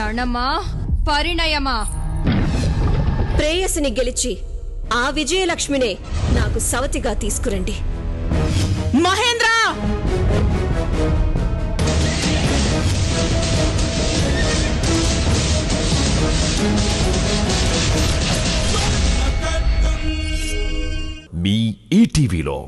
రణమా పరిణయమా ప్రేయసిని గెలిచి ఆ విజయలక్ష్మినే నాకు సవతిగా తీసుకురండి మహేంద్ర మీ ఈటీవీలో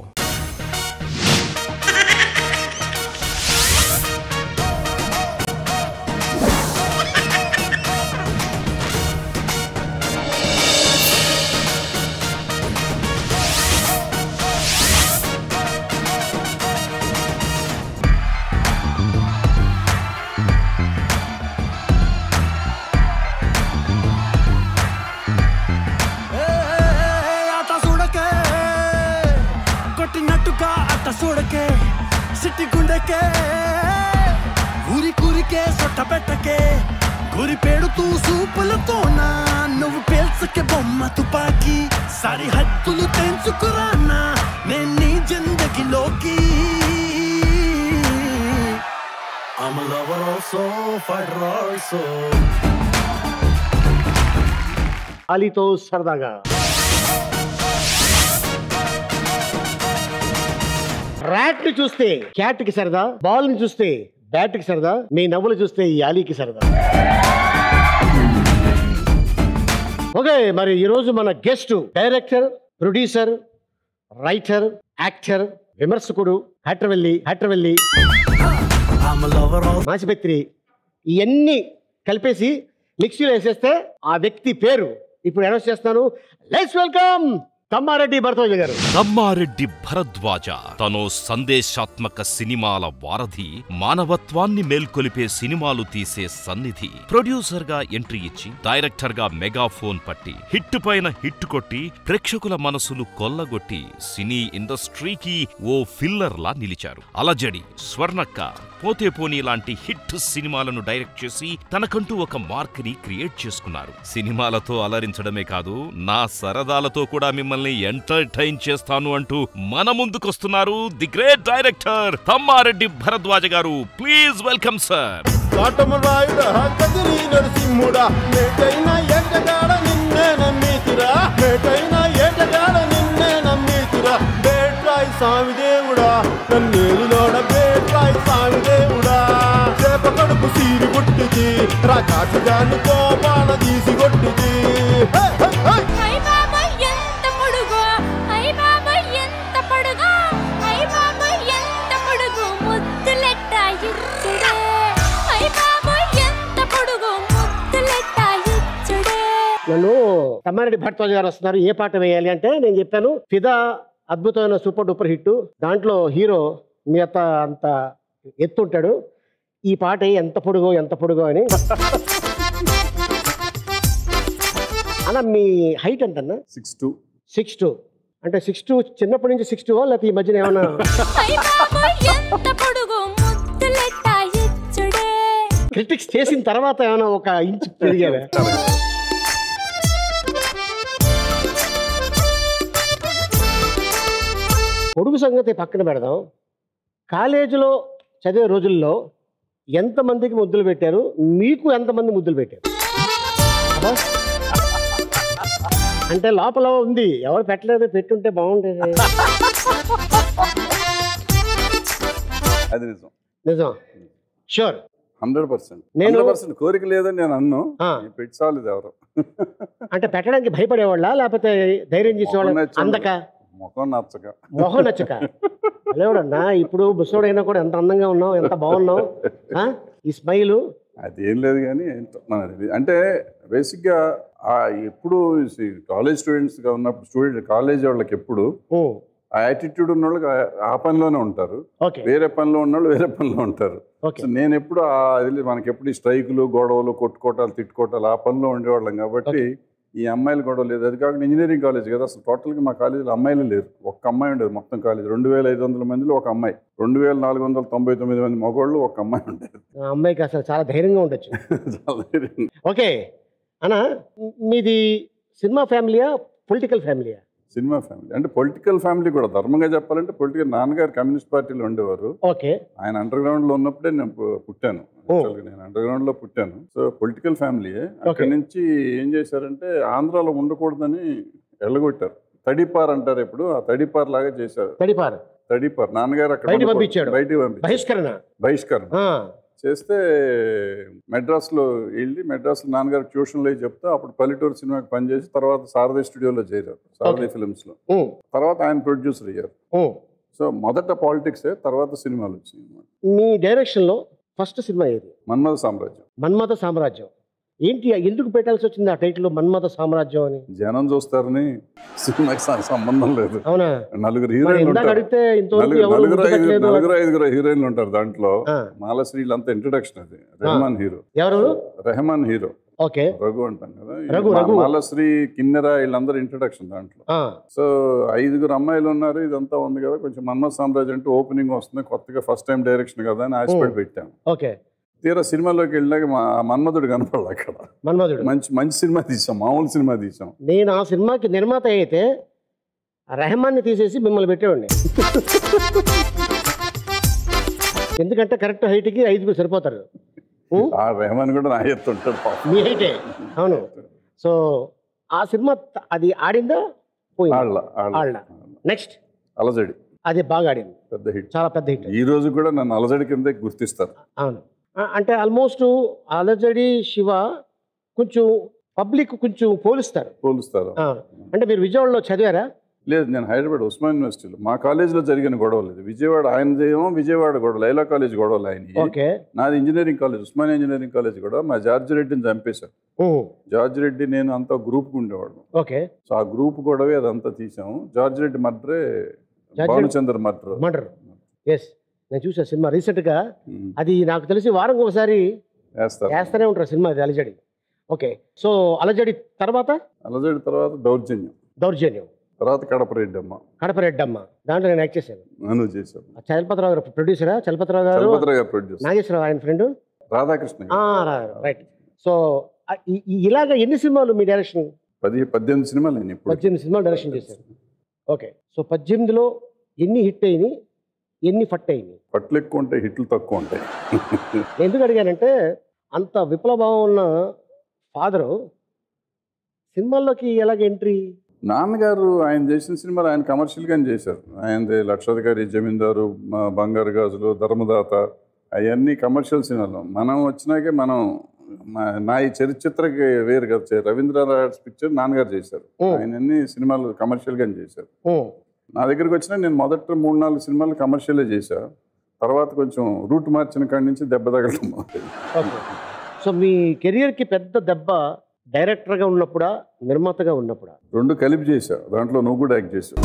ఆట చూడకే కొట్టినట్టుగా అట్ట చూడకే సిట్టి గుండెకే ఊరి కూరికే సొట్ట పెట్టకే గురి పెడుతూ సూపులతోనా నువ్వు పేల్చకే బొమ్మ తుపాకి సరిహద్దులు తెంచుకురానా నేను నీ జిందగీలోకి I'm a lover also, fighter also. అలీతో సరదాగా ర్యాట్ ని చూస్తే క్యాట్ కి సరదా బాల్ ని చూస్తే బ్యాట్ కి సరదా మీ నవ్వులు చూస్తే ఈ అలీకి సరదా ఓకే మరి ఈరోజు మన guest director producer writer actor విమర్శకుడు హట్రవెల్లి హట్రవెల్లి I'm a lover also. మాసిపెత్రి ఇవన్నీ కలిపేసి మిక్సీలో వేసేస్తే ఆ వ్యక్తి పేరు ఇప్పుడు అనౌన్స్ చేస్తాను లెట్స్ వెల్కమ్ తమ్మారెడ్డి భరద్వాజ గారు తమ్మారెడ్డి భరద్వాజ తను సందేశాత్మక సినిమాల వారధి మానవత్వాన్ని మేల్కొలిపే సినిమాలు తీసే సన్నిధి ప్రొడ్యూసర్ గా ఎంట్రీ ఇచ్చి డైరెక్టర్ గా మెగాఫోన్ పట్టి హిట్ పైన హిట్ కొట్టి ప్రేక్షకుల మనసులు కొల్లగొట్టి సినీ ఇండస్ట్రీకి ఓ ఫిల్లర్ లా నిలిచారు అలజడి స్వర్ణక్క పోతే పోనీ లాంటి హిట్ సినిమాలను డైరెక్ట్ చేసి తనకంటూ ఒక మార్క్ ని క్రియేట్ చేసుకున్నారు సినిమాలతో అలరించడమే కాదు నా సరదాలతో కూడా మిమ్మల్ని ఎంటర్టైన్ చేస్తాను అంటూ మన ముందుకొస్తున్నారు the great director Tammareddy Bharadwaja garu please welcome sir కాటమరాయుడా కదిరి నరసింహుడా మేటైన ఏటగాడ నిన్నే నమ్మితిరా మేటైన ఏటగాడ నిన్నే నమ్మితిరా బేట్రాయి స్వామి దేవుడా నన్నేలినోడ బేట్రాయి స్వామి దేవుడా చేప కడుపు సీరి కొట్టిది రాకాసుగాన్ని కోపాల తీసి కొట్టిది హే, హే, హే! ఐ బాబాయ్ ఎంత పొడుగు ఐ బాబాయ్ ఎంత పొడుగు ఐ బాబాయ్ ఎంత పొడుగు ముద్దులెట్ట ఇచ్చుడే ఐ బాబాయ్ ఎంత పొడుగు ముద్దులెట్ట ఇచ్చుడే నన్ను తమ్మారెడ్డి భరద్వాజ గారు వస్తున్నారు ఏ పాట వేయాలి అంటే నేను చెప్పాను ఫిదా అద్భుతమైన సూపర్ డూపర్ హిట్ దాంట్లో హీరో మీ అత్త అంత ఎత్తుంటాడు ఈ పాట ఎంత పొడుగో ఎంత పొడుగో అని అలా మీ హైట్ ఎంతన్నా సిక్స్ టూ సిక్స్ టూ అంటే సిక్స్ టూ చిన్నప్పటి నుంచి సిక్స్ టూ లేకపోతే ఈ మధ్యన ఏమైనా ఐ బాబాయ్ ఎంత పొడుగు ముద్దులెట్ట ఇచ్చుడే క్రిటిక్స్ చేసిన తర్వాత ఏమైనా ఒక ఇంచ్ పెరిగావా పొడుగు సంగతి పక్కన పెడదాం కాలేజీలో చదివే రోజుల్లో ఎంతమందికి ముద్దులు పెట్టారు మీకు ఎంతమంది ముద్దులు పెట్టారు అబ్బా. అంటే లోపల ఉంది ఎవరు పెట్టలేదు పెట్టుంటే బాగుండేది అది నిజం నిజం షూర్ హండ్రెడ్ పర్సెంట్ నేను- హండ్రెడ్ పర్సెంట్ కోరిక లేదని నేను అన్ను ఆ. ఈ పెట్టాలి ఎవరు అంటే పెట్టడానికి భయపడేవాళ్ళ లేకపోతే ధైర్యం చేసేవాళ్ళ మొహం నచ్చంది. అందక ముఖం నచ్చక మొహం నచ్చక లేవడన్నా ఇప్పుడు ముసోడైనా కూడా ఎంత అందంగా ఉన్నావు ఎంత బాగున్నావు ఆ? ఈ స్మైలు అదేం లేదు కానీ ఏంటో మనది తెలియదు. అంటే బేసిక్గా ఆ ఎప్పుడు కాలేజ్ స్టూడెంట్స్గా ఉన్నప్పుడు స్టూడెంట్ కాలేజ్ వాళ్ళకి ఎప్పుడు ఆ యాటిట్యూడ్ ఉన్న వాళ్ళకి ఆ- ఆ పనిలోనే ఉంటారు ఓకే వేరే పనిలో ఉన్న వాళ్ళు వేరే పనిలో ఉంటారు ఓకే సో నేను ఎప్పుడు ఆ ఇది మనకి ఎప్పుడు ఈ స్ట్రైకులు గొడవలు కొట్టుకోవటాలు తిట్టుకోవటాలు ఆ పనిలో ఉండేవాళ్ళం కాబట్టి ఈ అమ్మాయిలు గొడవ లేదు అది కాకుండా ఇంజనీరింగ్ కాలేజ్ కదా అసలు టోటల్గా మా కాలేజీలో అమ్మాయిలు లేరు ఒక్క అమ్మాయి ఉండేది మొత్తం కాలేజ్ రెండు వేల ఐదు వందల మందిలో ఒక అమ్మాయి రెండు వేల నాలుగు వందల తొంభై తొమ్మిది మంది మగవాళ్ళు ఒక అమ్మాయి ఉండేది ఆ అమ్మాయికి అసలు చాలా ధైర్యంగా ఉండొచ్చు చాలా ధైర్యం. ఓకే అన్న మీది సినిమా ఫ్యామిలీయా పొలిటికల్ ఫ్యామిలీయా సినిమా ఫ్యామిలీ అంటే పొలిటికల్ ఫ్యామిలీ కూడా ధర్మంగా చెప్పాలంటే పొలిటికల్ నాన్నగారు కమ్యూనిస్ట్ పార్టీలో ఉండేవారు ఓకే ఆయన అండర్ గ్రౌండ్ లో ఉన్నప్పుడే నేను పు- పుట్టాను Actually నేను అండర్ గ్రౌండ్ లో పుట్టాను సో పొలిటికల్ ఫ్యామిలీ అక్కడి నుంచి ఏం చేశారంటే ఆంధ్రాలో ఉండకూడదని వెళ్ళగొట్టారు తడిపార్ అంటారు ఇప్పుడు ఆ తడిపార్ లాగా చేశారు తడిపారు తడిపార్ నాన్నగారు అక్కడ బయటికి ఉండకూడదు. పంపించాడు. బయటికి పంపించారు బహిష్కరణ బహిష్కరణ ఆ, చేస్తే మెడ్రాస్లో వెళ్ళి మెడ్రాస్లో నాన్నగారు ట్యూషన్లో చెప్తే అప్పుడు పల్లెటూరు సినిమాకి పనిచేసి తర్వాత శారదా స్టూడియోలో చేరారు శారదా ఫిల్మ్స్లో ఉమ్, తర్వాత ఆయన ప్రొడ్యూసర్ అయ్యారు ఉమ్. సో మొదట పాలిటిక్సే తర్వాత సినిమాలు వచ్చినాయి అన్నమాట. మీ డైరెక్షన్లో ఫస్ట్ సినిమా ఏది మన్మథ సామ్రాజ్యం మన్మథ సామ్రాజ్యం ఏంటి ఎందుకు పెట్టాల్సి వచ్చింది ఆ టైటిల్ మన్మథ సామ్రాజ్యం అని జనం చూస్తారని సినిమాకి స- సంబంధం లేదు అవునా నలుగురు మరి హీరోయిన్లు ఇందాక ఉంటారు అడిగితే ఇంతవరకు నలుగురు ఎవరు నలుగురు ఐదుగురు గుర్తుపట్టలేదు. నలుగురు ఐదుగురు హీరోయిన్లు ఉంటారు దాంట్లో ఆ, మాలశ్రీలు అంతా ఇంట్రడక్షన్ అది రెహమాన్ హీరో ఎవరు రెహమాన్ హీరో ఓకే రఘు అంటాం కదా ఈ రఘు, మా- రఘు. మాలశ్రీ కిన్నెర వీళ్ళందరూ ఇంట్రడక్షన్ దాంట్లో ఆ, సో ఐదుగురు అమ్మాయిలు ఉన్నారు ఇదంతా ఉంది కదా కొంచెం మన్మథ సామ్రాజ్యం అంటే ఓపెనింగ్ వస్తుంది కొత్తగా ఫస్ట్ టైం డైరెక్షన్ కదా అని ఆశపడి పెట్టాం ఓకే తీరా సినిమాలోకి వెళ్ళాక మా ఆ మన్మధుడు కనపడదు అక్కడ మన్మధుడు మంచి మంచి సినిమా తీసాం మామూలు సినిమా తీసాం నేను ఆ సినిమాకి నిర్మాత అయితే ఆ రెహమాన్ని తీసేసి మిమ్మల్ని పెట్టేవాడిని ఎందుకంటే కరెక్ట్ హైట్కి ఐదుగురు సరిపోతారు ఉం? ఆ రెహమాన్ కూడా నా ఎత్తుంటాడు పాపం. మీ హైటే అవును సో ఆ సినిమా త- అది ఆడిందా పోయిందా ఆళ్ళ ఆళ్ళ ఆళ్ళ నెక్స్ట్ అలజడి అది బాగా ఆడింది పెద్ద హిట్ చాలా పెద్ద హిట్ ఈ రోజు కూడా నన్ను అలజడి కింద గుర్తిస్తారు అవును ఆ- అంటే ఆల్మోస్ట్ అలజడి శివ కొంచెం పబ్లిక్ కొంచెం పోలుస్తారు పోలుస్తారు ఆ, అంటే మీరు విజయవాడలో చదివారా లేదు నేను హైదరాబాద్ ఉస్మాన్ యూనివర్సిటీలో మా కాలేజీలో జరిగిన గొడవలు ఇది విజయవాడ ఆయనదేమో విజయవాడ గొడవ లైలా కాలేజ్ గొడవలు ఆయన ఓకే నాది engineering college Osmania engineering college కూడా మా జార్జ్ రెడ్డిని చంపేశారు ఉం, జార్జ్ రెడ్డి నేను అంతా గ్రూప్ ఉండేవాడు ఓకే సో ఆ గ్రూప్ గొడవే అదంతా తీసాము జార్జ్ రెడ్డి మర్డరే George Bhanuchandra murder murder yes నేను చూసా సినిమా రీసెంట్గా అది నాకు తెలిసి వారం ఒకసారి వేస్తారు వేస్తూనే ఉంటారు సినిమా అది అలజడి ఓకే సో అలజడి తర్వాత అలజడి తర్వాత దౌర్జన్యం దౌర్జన్యం తర్వాత కడప రెడ్డి అమ్మ కడప రెడ్డమ్మ దాంట్లో నేను యాక్ట్ చేశాను నన్ను చేశాను ఆ చలపతిరావు గారు ప్రొడ్యూసరా చలపతిరావు గారు చలపతిరావు గారు ప్రొడ్యూసర్ నాగేశ్వరరావు ఆయన ఫ్రెండ్ రాధాకృష్ణ గారు. రైట్ సో ఆ, ఈ- ఈ- ఇలాగ ఎన్ని సినిమాలు మీ డైరెక్షన్ పది పద్దెనిమిది సినిమాలు నేను ఇప్పుడు పద్దెనిమిది సినిమాలు డైరెక్షన్ చేశారు ఓకే సో పద్దెనిమిదిలో ఎన్ని హిట్ అయినాయి ఎన్ని ఫట్ అయినాయి పట్లు ఎక్కువ ఉంటాయి హిట్లు తక్కువ ఉంటాయి నేను ఎందుకు అడిగానంటే అంత విప్లవభావం ఉన్న ఫాదరు సినిమాల్లోకి ఎలాగ ఎంట్రీ నాన్నగారు ఆయన చేసిన సినిమాలు ఆయన కమర్షియల్గానే చేశారు ఆయనది లక్షాధికారి జమీందారు మా బంగారు గాజులు ధర్మదాత అవన్నీ కమర్షియల్ సినిమాలు మనం వచ్చినాకే మనం మా- నా ఈ చరిత్రకి వేరు కదా చే- రవీంద్రనాథ్ పిక్చర్ నాన్నగారు చేశారు ఓ. ఆయన అన్ని సినిమాలు కమర్షియల్గానే చేశారు నా దగ్గరికి వచ్చినా నేను మొదట మూడు నాలుగు సినిమాలు కమర్షియలే చేశా తర్వాత కొంచెం రూట్ మార్చిన కాడి నుంచి దెబ్బ తగలడం మొదలైంది. ఓకే సో మీ కెరియర్కి పెద్ద దెబ్బ డైరెక్టర్గా ఉన్నప్పుడా నిర్మాతగా ఉన్నప్పుడా రెండు కలిపి చేశా దాంట్లో నువ్వు కూడా యాక్ట్ చేసావు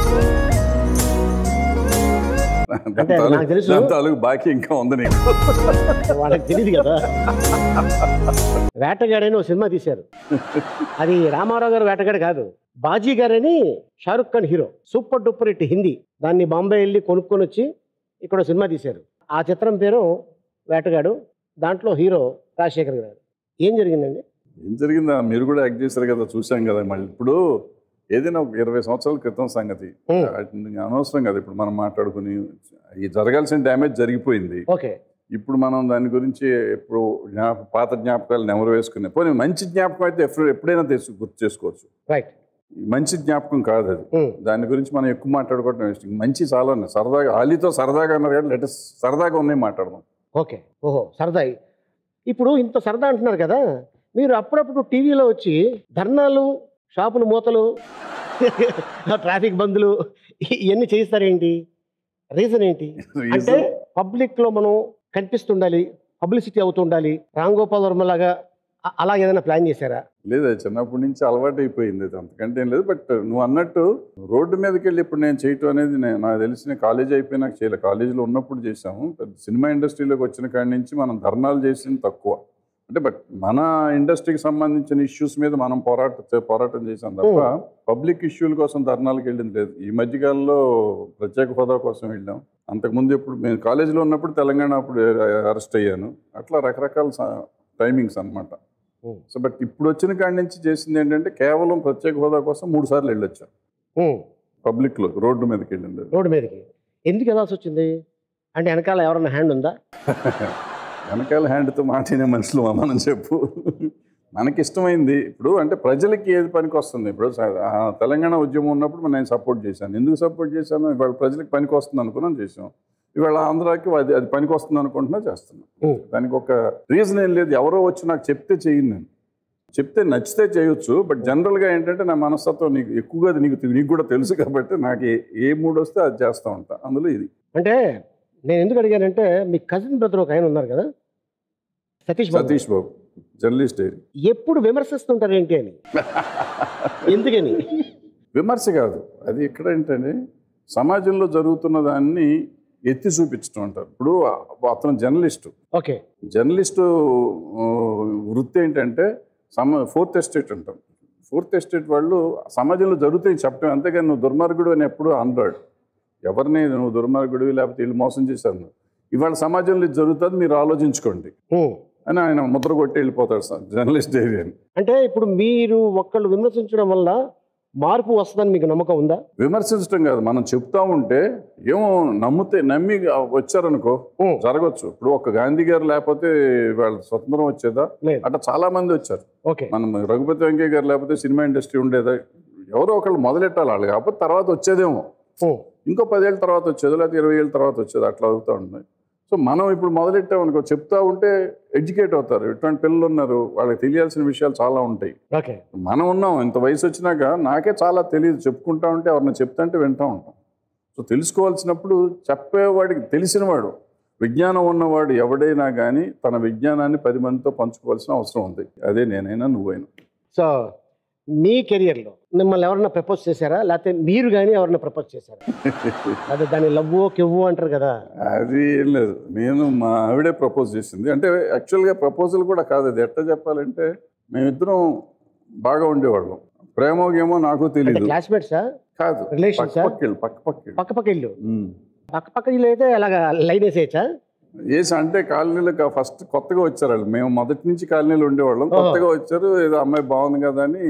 అంటే నాకు తెలుసు. దాని తాలూకు బాకీ ఇంకా ఉంది నీకు వాళ్ళకి తెలియదు కదా వేటగాడని ఒక సినిమా తీశారు అది రామారావు గారు వేటగాడు కాదు బాజీ గారని Shahrukh Khan hero super duper hit Hindi దాన్ని బాంబే వెళ్ళి కొనుక్కొని వచ్చి ఇక్కడ ఒక సినిమా తీశారు ఆ చిత్రం పేరు వేటగాడు దాంట్లో హీరో రాజశేఖర్ గారు ఏం జరిగిందండి ఏం జరిగిందా మీరు కూడా యాక్ట్ చేశారు కదా చూసాం కదా మళ్ళీ ఇప్పుడు ఏదైనా ఒక ఇరవై సంవత్సరాల క్రితం సంగతి Hmm. అది అనవసరం కదా ఇప్పుడు మనం మాట్లాడుకుని ఈ జరగాల్సిన డ్యామేజ్ జరిగిపోయింది ఓకే ఇప్పుడు మనం దాని గురించి ఎప్పుడు జ్ఞాప పాత జ్ఞాపకాలు నెమరు వేసుకునే పోనీ మంచి జ్ఞాపకం అయితే ఎప్పుడు ఎప్పుడైనా తెచ్చు గుర్తు చేసుకోవచ్చు రైట్ మంచి జ్ఞాపకం కాదు అది దాని గురించి మనం ఎక్కువ మాట్లాడుకోవడం వేస్ట్ మంచి చాలా ఉన్నాయి సరదాగా ఆలీతో సరదాగా అన్నారు కానీ లెటెస్ట్ సరదాగా ఉన్నాయి మాట్లాడదాం ఓకే ఓహో సరదా ఇప్పుడు ఇంత సరదా అంటున్నారు కదా మీరు అప్పుడప్పుడు టీవీలో వచ్చి ధర్నాలు షాపులు మూతలు ట్రాఫిక్ బందులు ఇ- ఇవన్నీ చేయిస్తారేంటి రీజన్ ఏంటి అంటే పబ్లిక్లో మనం కనిపిస్తుండాలి పబ్లిసిటీ అవుతుండాలి రామ్ గోపాల్ వర్మ లాగా అ- అలా ఏదైనా ప్లాన్ చేశారా లేదు అది చిన్నప్పటి నుంచి అలవాటు అయిపోయింది అది అంతకంటే ఏం లేదు బట్ నువ్వు అన్నట్టు రోడ్డు మీదకి వెళ్ళి ఇప్పుడు నేను చేయటం అనేది నేను నాకు తెలిసిన కాలేజ్ అయిపోయినాక చేయలే కాలేజీలో ఉన్నప్పుడు చేసాము పెద్ద సినిమా ఇండస్ట్రీలోకి వచ్చిన కాడి నుంచి మనం ధర్నాలు చేసింది తక్కువ అంటే బట్ మన ఇండస్ట్రీకి సంబంధించిన ఇష్యూస్ మీద మనం పోరాట పోరాటం చేసాం తప్ప పబ్లిక్ ఇష్యూల కోసం ధర్నాలకు వెళ్ళింది లేదు ఈ మధ్యకాలంలో ప్రత్యేక హోదా కోసం వెళ్ళాం అంతకుముందు ఎప్పుడు మేము కాలేజీలో ఉన్నప్పుడు తెలంగాణ అప్పుడు అరెస్ట్ అయ్యాను అట్లా రకరకాల టైమింగ్స్ అన్నమాట Hmm. సో బట్ ఇప్పుడు వచ్చిన కాడి నుంచి చేసింది ఏంటంటే కేవలం ప్రత్యేక హోదా కోసం మూడు సార్లు వెళ్ళొచ్చాం ఉమ్, పబ్లిక్లో రోడ్డు మీదకి వెళ్ళింది అది. రోడ్డు మీదకి ఎందుకు వెళ్ళాల్సి వచ్చింది అంటే వెనకాల ఎవరైనా హ్యాండ్ ఉందా వెనకాల హ్యాండ్తో మాటినే మనుషులు మనం చెప్పు మనకి ఇష్టమైంది ఇప్పుడు అంటే ప్రజలకి ఏది పనికి వస్తుంది ఇప్పుడు స- ఆ తెలంగాణ ఉద్యమం ఉన్నప్పుడు నేను సపోర్ట్ చేశాను ఎందుకు సపోర్ట్ చేశాను ఇవాళ ప్రజలకు పనికి వస్తుంది అనుకున్నాను చేసాం ఇవాళ ఆంధ్రాకి అది అది పనికి వస్తుంది అనుకుంటున్నా చేస్తున్నాను ఉమ్, దానికి ఒక రీజన్ ఏం లేదు ఎవరో వచ్చి నాకు చెప్తే చేయను నేను చెప్తే నచ్చితే చేయొచ్చు బట్ జనరల్గా ఏంటంటే నా మనస్తత్వం నీకు ఎక్కువగా అది నీకు నీకు కూడా తెలుసు కాబట్టి నాకు ఏ- ఏ మూడ్ వస్తే అది చేస్తూ ఉంటా అందులో ఇది అంటే నేను ఎందుకు అడిగానంటే మీ కజిన్ బ్రదర్ ఒక ఆయన ఉన్నారు కదా సతీష్ బాబు సతీష్ బాబు జర్నలిస్ట్ ఏరి ఎప్పుడు విమర్శిస్తుంటారు ఏంటి అని ఎందుకని విమర్శ కాదు అది ఇక్కడ ఏంటంటే సమాజంలో జరుగుతున్న దాన్ని ఎత్తి చూపించడం అంటారు ఇప్పుడు అతను జర్నలిస్టు ఓకే జర్నలిస్టు ఆ, వృత్తి ఏంటంటే సమ ఫోర్త్ ఎస్టేట్ అంటాం ఫోర్త్ ఎస్టేట్ వాళ్ళు సమాజంలో జరుగుతాయి చెప్పడం అంతేగాని నువ్వు దుర్మార్గుడు అని ఎప్పుడు అనరాడు ఎవరిని నువ్వు దుర్మార్గుడు లేకపోతే వీళ్ళు మోసం చేశారు నువ్వు. ఇవాళ సమాజంలో ఇది జరుగుతుంది మీరు ఆలోచించుకోండి ఉమ్. అని ఆయన ముద్ర కొట్టి వెళ్ళిపోతాడు సార్ జర్నలిస్ట్ ఏరియాని అంటే ఇప్పుడు మీరు ఒక్కళ్ళు విమర్శించడం వల్ల మార్పు వస్తుందని మీకు నమ్మకం ఉందా విమర్శించడం కాదు మనం చెప్తా ఉంటే ఏమో నమ్మితే నమ్మి వచ్చారనుకో ఉమ్. జరగచ్చు ఇప్పుడు ఒక గాంధీ గారు లేకపోతే వాళ్ళ స్వతంత్రం వచ్చేదా లేదు అట్లా చాలా మంది వచ్చారు ఓకే మనం రఘుపతి వెంకయ్య గారు లేకపోతే సినిమా ఇండస్ట్రీ ఉండేదా ఎవరో ఒకళ్ళు మొదలెట్టాలి వాళ్ళు కాకపోతే తర్వాత వచ్చేదేమో ఉమ్. ఇంకో పదేళ్ళ తర్వాత వచ్చేది లేకపోతే ఇరవై ఏళ్ళ తర్వాత వచ్చేది అట్లా అవుతూ ఉంటుంది సో మనం ఇప్పుడు మొదలెట్టామనుకో చెప్తా ఉంటే ఎడ్యుకేట్ అవుతారు ఇటువంటి పిల్లలు ఉన్నారు వాళ్ళకి తెలియాల్సిన విషయాలు చాలా ఉంటాయి ఓకే మనం ఉన్నాం ఇంత వయసు వచ్చినాక నాకే చాలా తెలియదు చెప్పుకుంటా ఉంటే ఎవరిని చెప్తుంటే వింటూ ఉంటాం సో తెలుసుకోవాల్సినప్పుడు చెప్పేవాడికి తెలిసినవాడు విజ్ఞానం ఉన్నవాడు ఎవడైనా కానీ తన విజ్ఞానాన్ని పది మందితో పంచుకోవాల్సిన అవసరం ఉంది అదే నేనైనా నువ్వైనా సో మీ కెరియర్లో మిమ్మల్ని ఎవరన్నా ప్రపోజ్ చేశారా లేకపోతే మీరు కానీ ఎవరన్నా ప్రపోజ్ చేశారా అదే దాన్ని లవ్వో కెవ్వో అంటారు కదా అది ఏం లేదు నేను మా ఆవిడే ప్రపోజ్ చేసింది అంటే యాక్చువల్గా ప్రపోజల్ కూడా కాదు అది ఎట్లా చెప్పాలంటే మేమిద్దరం బాగా ఉండేవాళ్ళం ప్రేమోగేమో నాకు అంటే తెలియదు క్లాస్మేట్సా కాదు Relations పక్క ఆ? పక్కిళ్ళు పక్క పక్కిళ్ళు పక్క పక్క ఇల్లు ఉమ్. పక్క పక్క ఇల్లు అయితే అలాగా లైన్ వేసేయచ్చా ఏసి అంటే కాలనీలో ఫస్ట్ కొత్తగా వచ్చారు వాళ్ళు మేము మొదటి నుంచి కాలనీలో ఉండేవాళ్ళం కొత్తగా వచ్చారు ఏదో అమ్మాయి బాగుంది కదా అని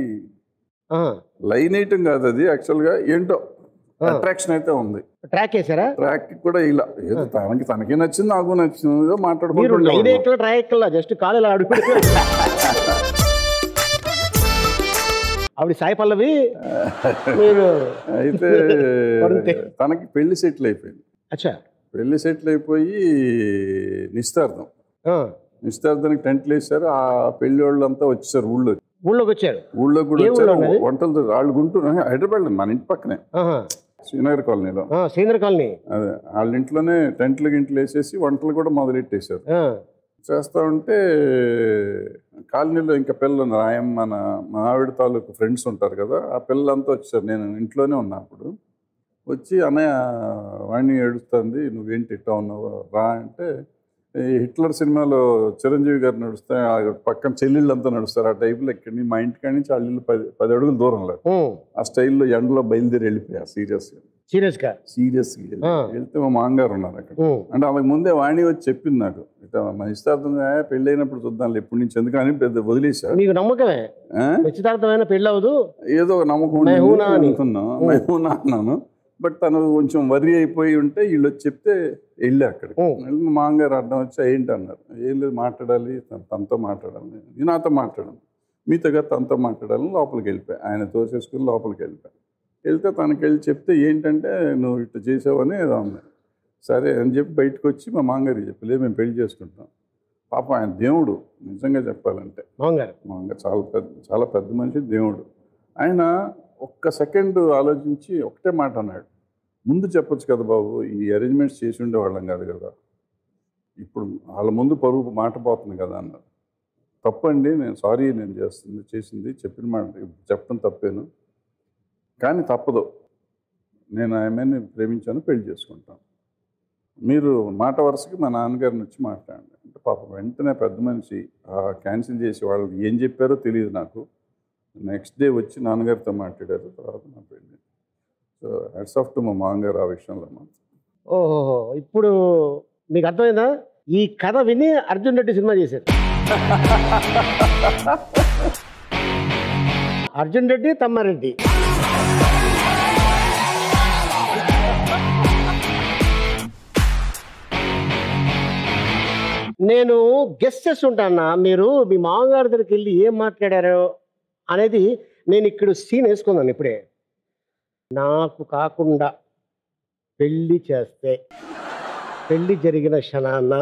లైన్ వేయటం కాదు అది యాక్చువల్గా ఏంటో అట్రాక్షన్ అయితే ఉంది ట్రాక్ వేసారా ట్రాక్ కూడా ఇలా ఏదో తనకి తనకి నచ్చింది నాకు నచ్చింది ఏదో మీరు మాట్లాడుకుంటూ లైన్ ఉండేవాళ్ళం. ఎక్కల ట్రాక్ ఎక్కల జస్ట్ కాలు ఇలా అడుగు ఆవిడ సాయి పల్లవి మీరు అయితే పడితే. తనకి పెళ్లి సెటిల్ అయిపోయింది అచ్చా పెళ్లి సెటిల్ అయిపోయి నిశ్చితార్థం ఆ, నిశ్చితార్థానికి టెంట్లు వేశారు ఆ పెళ్లి వాళ్ళంతా వచ్చేసారు ఊళ్ళో ఊళ్ళోకి వచ్చారు ఊళ్ళో కూడా ఏ వచ్చారు ఊళ్ళో ఉన్నది? వంటలు వాళ్ళు గుంటూరు హైదరాబాద్ మన ఇంటి పక్కనే ఆహా. శ్రీనగర్ కాలనీలో ఆ, శ్రీధర్ కాలనీ అదే వాళ్ళ ఇంట్లోనే టెంట్లు గింట్లు వేసేసి వంటలు కూడా మొదలెట్టేశారు ఆ, చేస్తా ఉంటే కాలనీలో ఇంకా పిల్లలు ఉన్నారు ఆయన మన మా ఆవిడ తాలూకు ఫ్రెండ్స్ ఉంటారు కదా ఆ పిల్లలంతా వచ్చారు నేను ఇంట్లోనే ఉన్నా అప్పుడు వచ్చి అన్నయ్య వాణ్ణి ఏడుస్తుంది నువ్వేంటి ఇట్టా ఉన్నావు రా అంటే ఈ హిట్లర్ సినిమాలో చిరంజీవి గారు నడుస్తే ఆ పక్కన చెల్లెళ్ళంతా నడుస్తారు ఆ టైపులో ఇక్కడి మా ఇంటికాడి నుంచి వాళ్ళ ఇల్లు పది పది అడుగుల దూరంలో ఉమ్, ఆ స్టైల్లో ఎండలో బయలుదేరి వెళ్ళిపోయా సీరియస్గా సీరియస్ గా సీరియస్గా ఆ. వెళ్తే మా మామగారు ఉన్నారు అక్కడ ఉమ్, అంటే ఆమెకు ముందే వాణి వచ్చి చెప్పింది నాకు ఇట్లా మన ఇష్టార్థంగా పెళ్ళి అయినప్పుడు చూద్దాం ఎప్పటి నుంచి ఎందుకని పెద్ద వదిలేసా మీకు నమ్మకమే ఆ? నిశ్చితార్థమైన పెళ్ళి అవ్వదు ఏదో ఒక నమ్మకం మై ఉండింది హూనా అని. అనుకున్నాం మేహూనా అన్నాను బట్ తను కొంచెం వరి అయిపోయి ఉంటే వీళ్ళు వచ్చి చెప్తే వెళ్ళి అక్కడికి ఓ. వెళ్ళి మా మామగారు అడ్డం వచ్చి ఏంటి అన్నారు ఏం లేదు మాట్లాడాలి తన- తనతో మాట్లాడాలి నేను నాతో మాట్లాడాను మీతో కదా తనతో మాట్లాడాలని లోపలికి వెళ్ళిపోయా ఆయన తోసేసుకుని లోపలికి వెళ్ళిపోయా వెళ్తే తనకి వెళ్ళి చెప్తే ఏంటంటే నువ్వు ఇట్లా చేసావని ఏదో ఉంది సరే అని చెప్పి బయటకు వచ్చి మా మామగారికి చెప్పి లేదు మేము పెళ్లి చేసుకుంటాం పాప ఆయన దేవుడు నిజంగా చెప్పాలంటే మామగారు మా అన్న చాలా పెద్ద చాలా పెద్ద మనిషి దేవుడు ఆయన ఒక్క సెకండ్ ఆలోచించి ఒకటే మాట అన్నాడు ముందు చెప్పొచ్చు కదా బాబు ఈ అరేంజ్మెంట్స్ చేసి ఉండేవాళ్ళం కాదు కదా ఇప్పుడు వాళ్ళ ముందు పరువు మాట పోతుంది కదా అన్నారు తప్పండి నేను సారీ నేను చేస్తుంది చేసింది చెప్పిన మాట చెప్పడం తప్పేను కానీ తప్పదు నేను ఆమెని ప్రేమించాను పెళ్లి చేసుకుంటాను మీరు మాట వరుసకి మా నాన్నగారిని వచ్చి మాట్లాడండి అంటే పాపం వెంటనే పెద్ద మనిషి క్యాన్సిల్ చేసి వాళ్ళు ఏం చెప్పారో తెలియదు నాకు నెక్స్ట్ డే వచ్చి నాన్నగారితో మాట్లాడారు తర్వాత నా పెళ్ళి సో హెడ్స్ ఆఫ్ టు మా మామగారు ఆ విషయంలో మాత్రం ఓహోహో ఇప్పుడు మీకు అర్థమైందా ఈ కథ విని అర్జున్ రెడ్డి సినిమా చేశారు అర్జున్ రెడ్డి తమ్మారెడ్డి నేను గెస్ట్ చేస్తుంటానా మీరు మీ మామగారి దగ్గరికి వెళ్ళి ఏం మాట్లాడారో అనేది నేను ఇక్కడ సీన్ వేసుకున్నాను ఇప్పుడే నాకు కాకుండా పెళ్లి చేస్తే పెళ్లి జరిగిన క్షణాన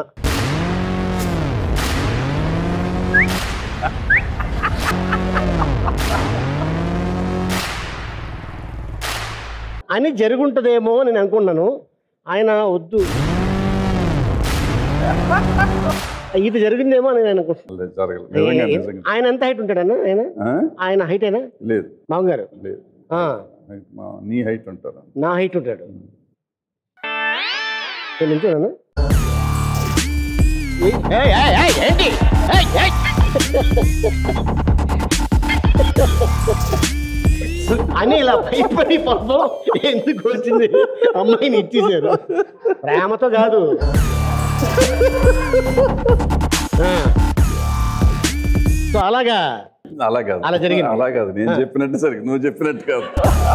అని జరుగుంటుందేమో అని నేను అనుకున్నాను ఆయన వద్దు ఇది జరిగిందేమో అని నేను అనుకుంటున్నాను లేదు, జరగలేదు నిజంగా నిజంగా ఆయన ఎంత హైట్ ఉంటాడన్నా ఆయన ఆ? ఆయన హైట్ అయినా లేదు మామగారు లేదు ఆ, మా నీ హైట్ ఉంటారు నా హైట్ ఉంటాడు నేను నించున్నాను ఏంటి ఏయ్, ఏయ్. అని ఇలా భయపడి పాపం ఎందుకు వచ్చింది అమ్మాయిని ఇచ్చేసారు ప్రేమతో కాదు ఆ. సో అలాగా అలా కాదు అలా జరిగింది. అలా కాదు నేను చెప్పినట్టు సరే నువ్వు చెప్పినట్టు కాదు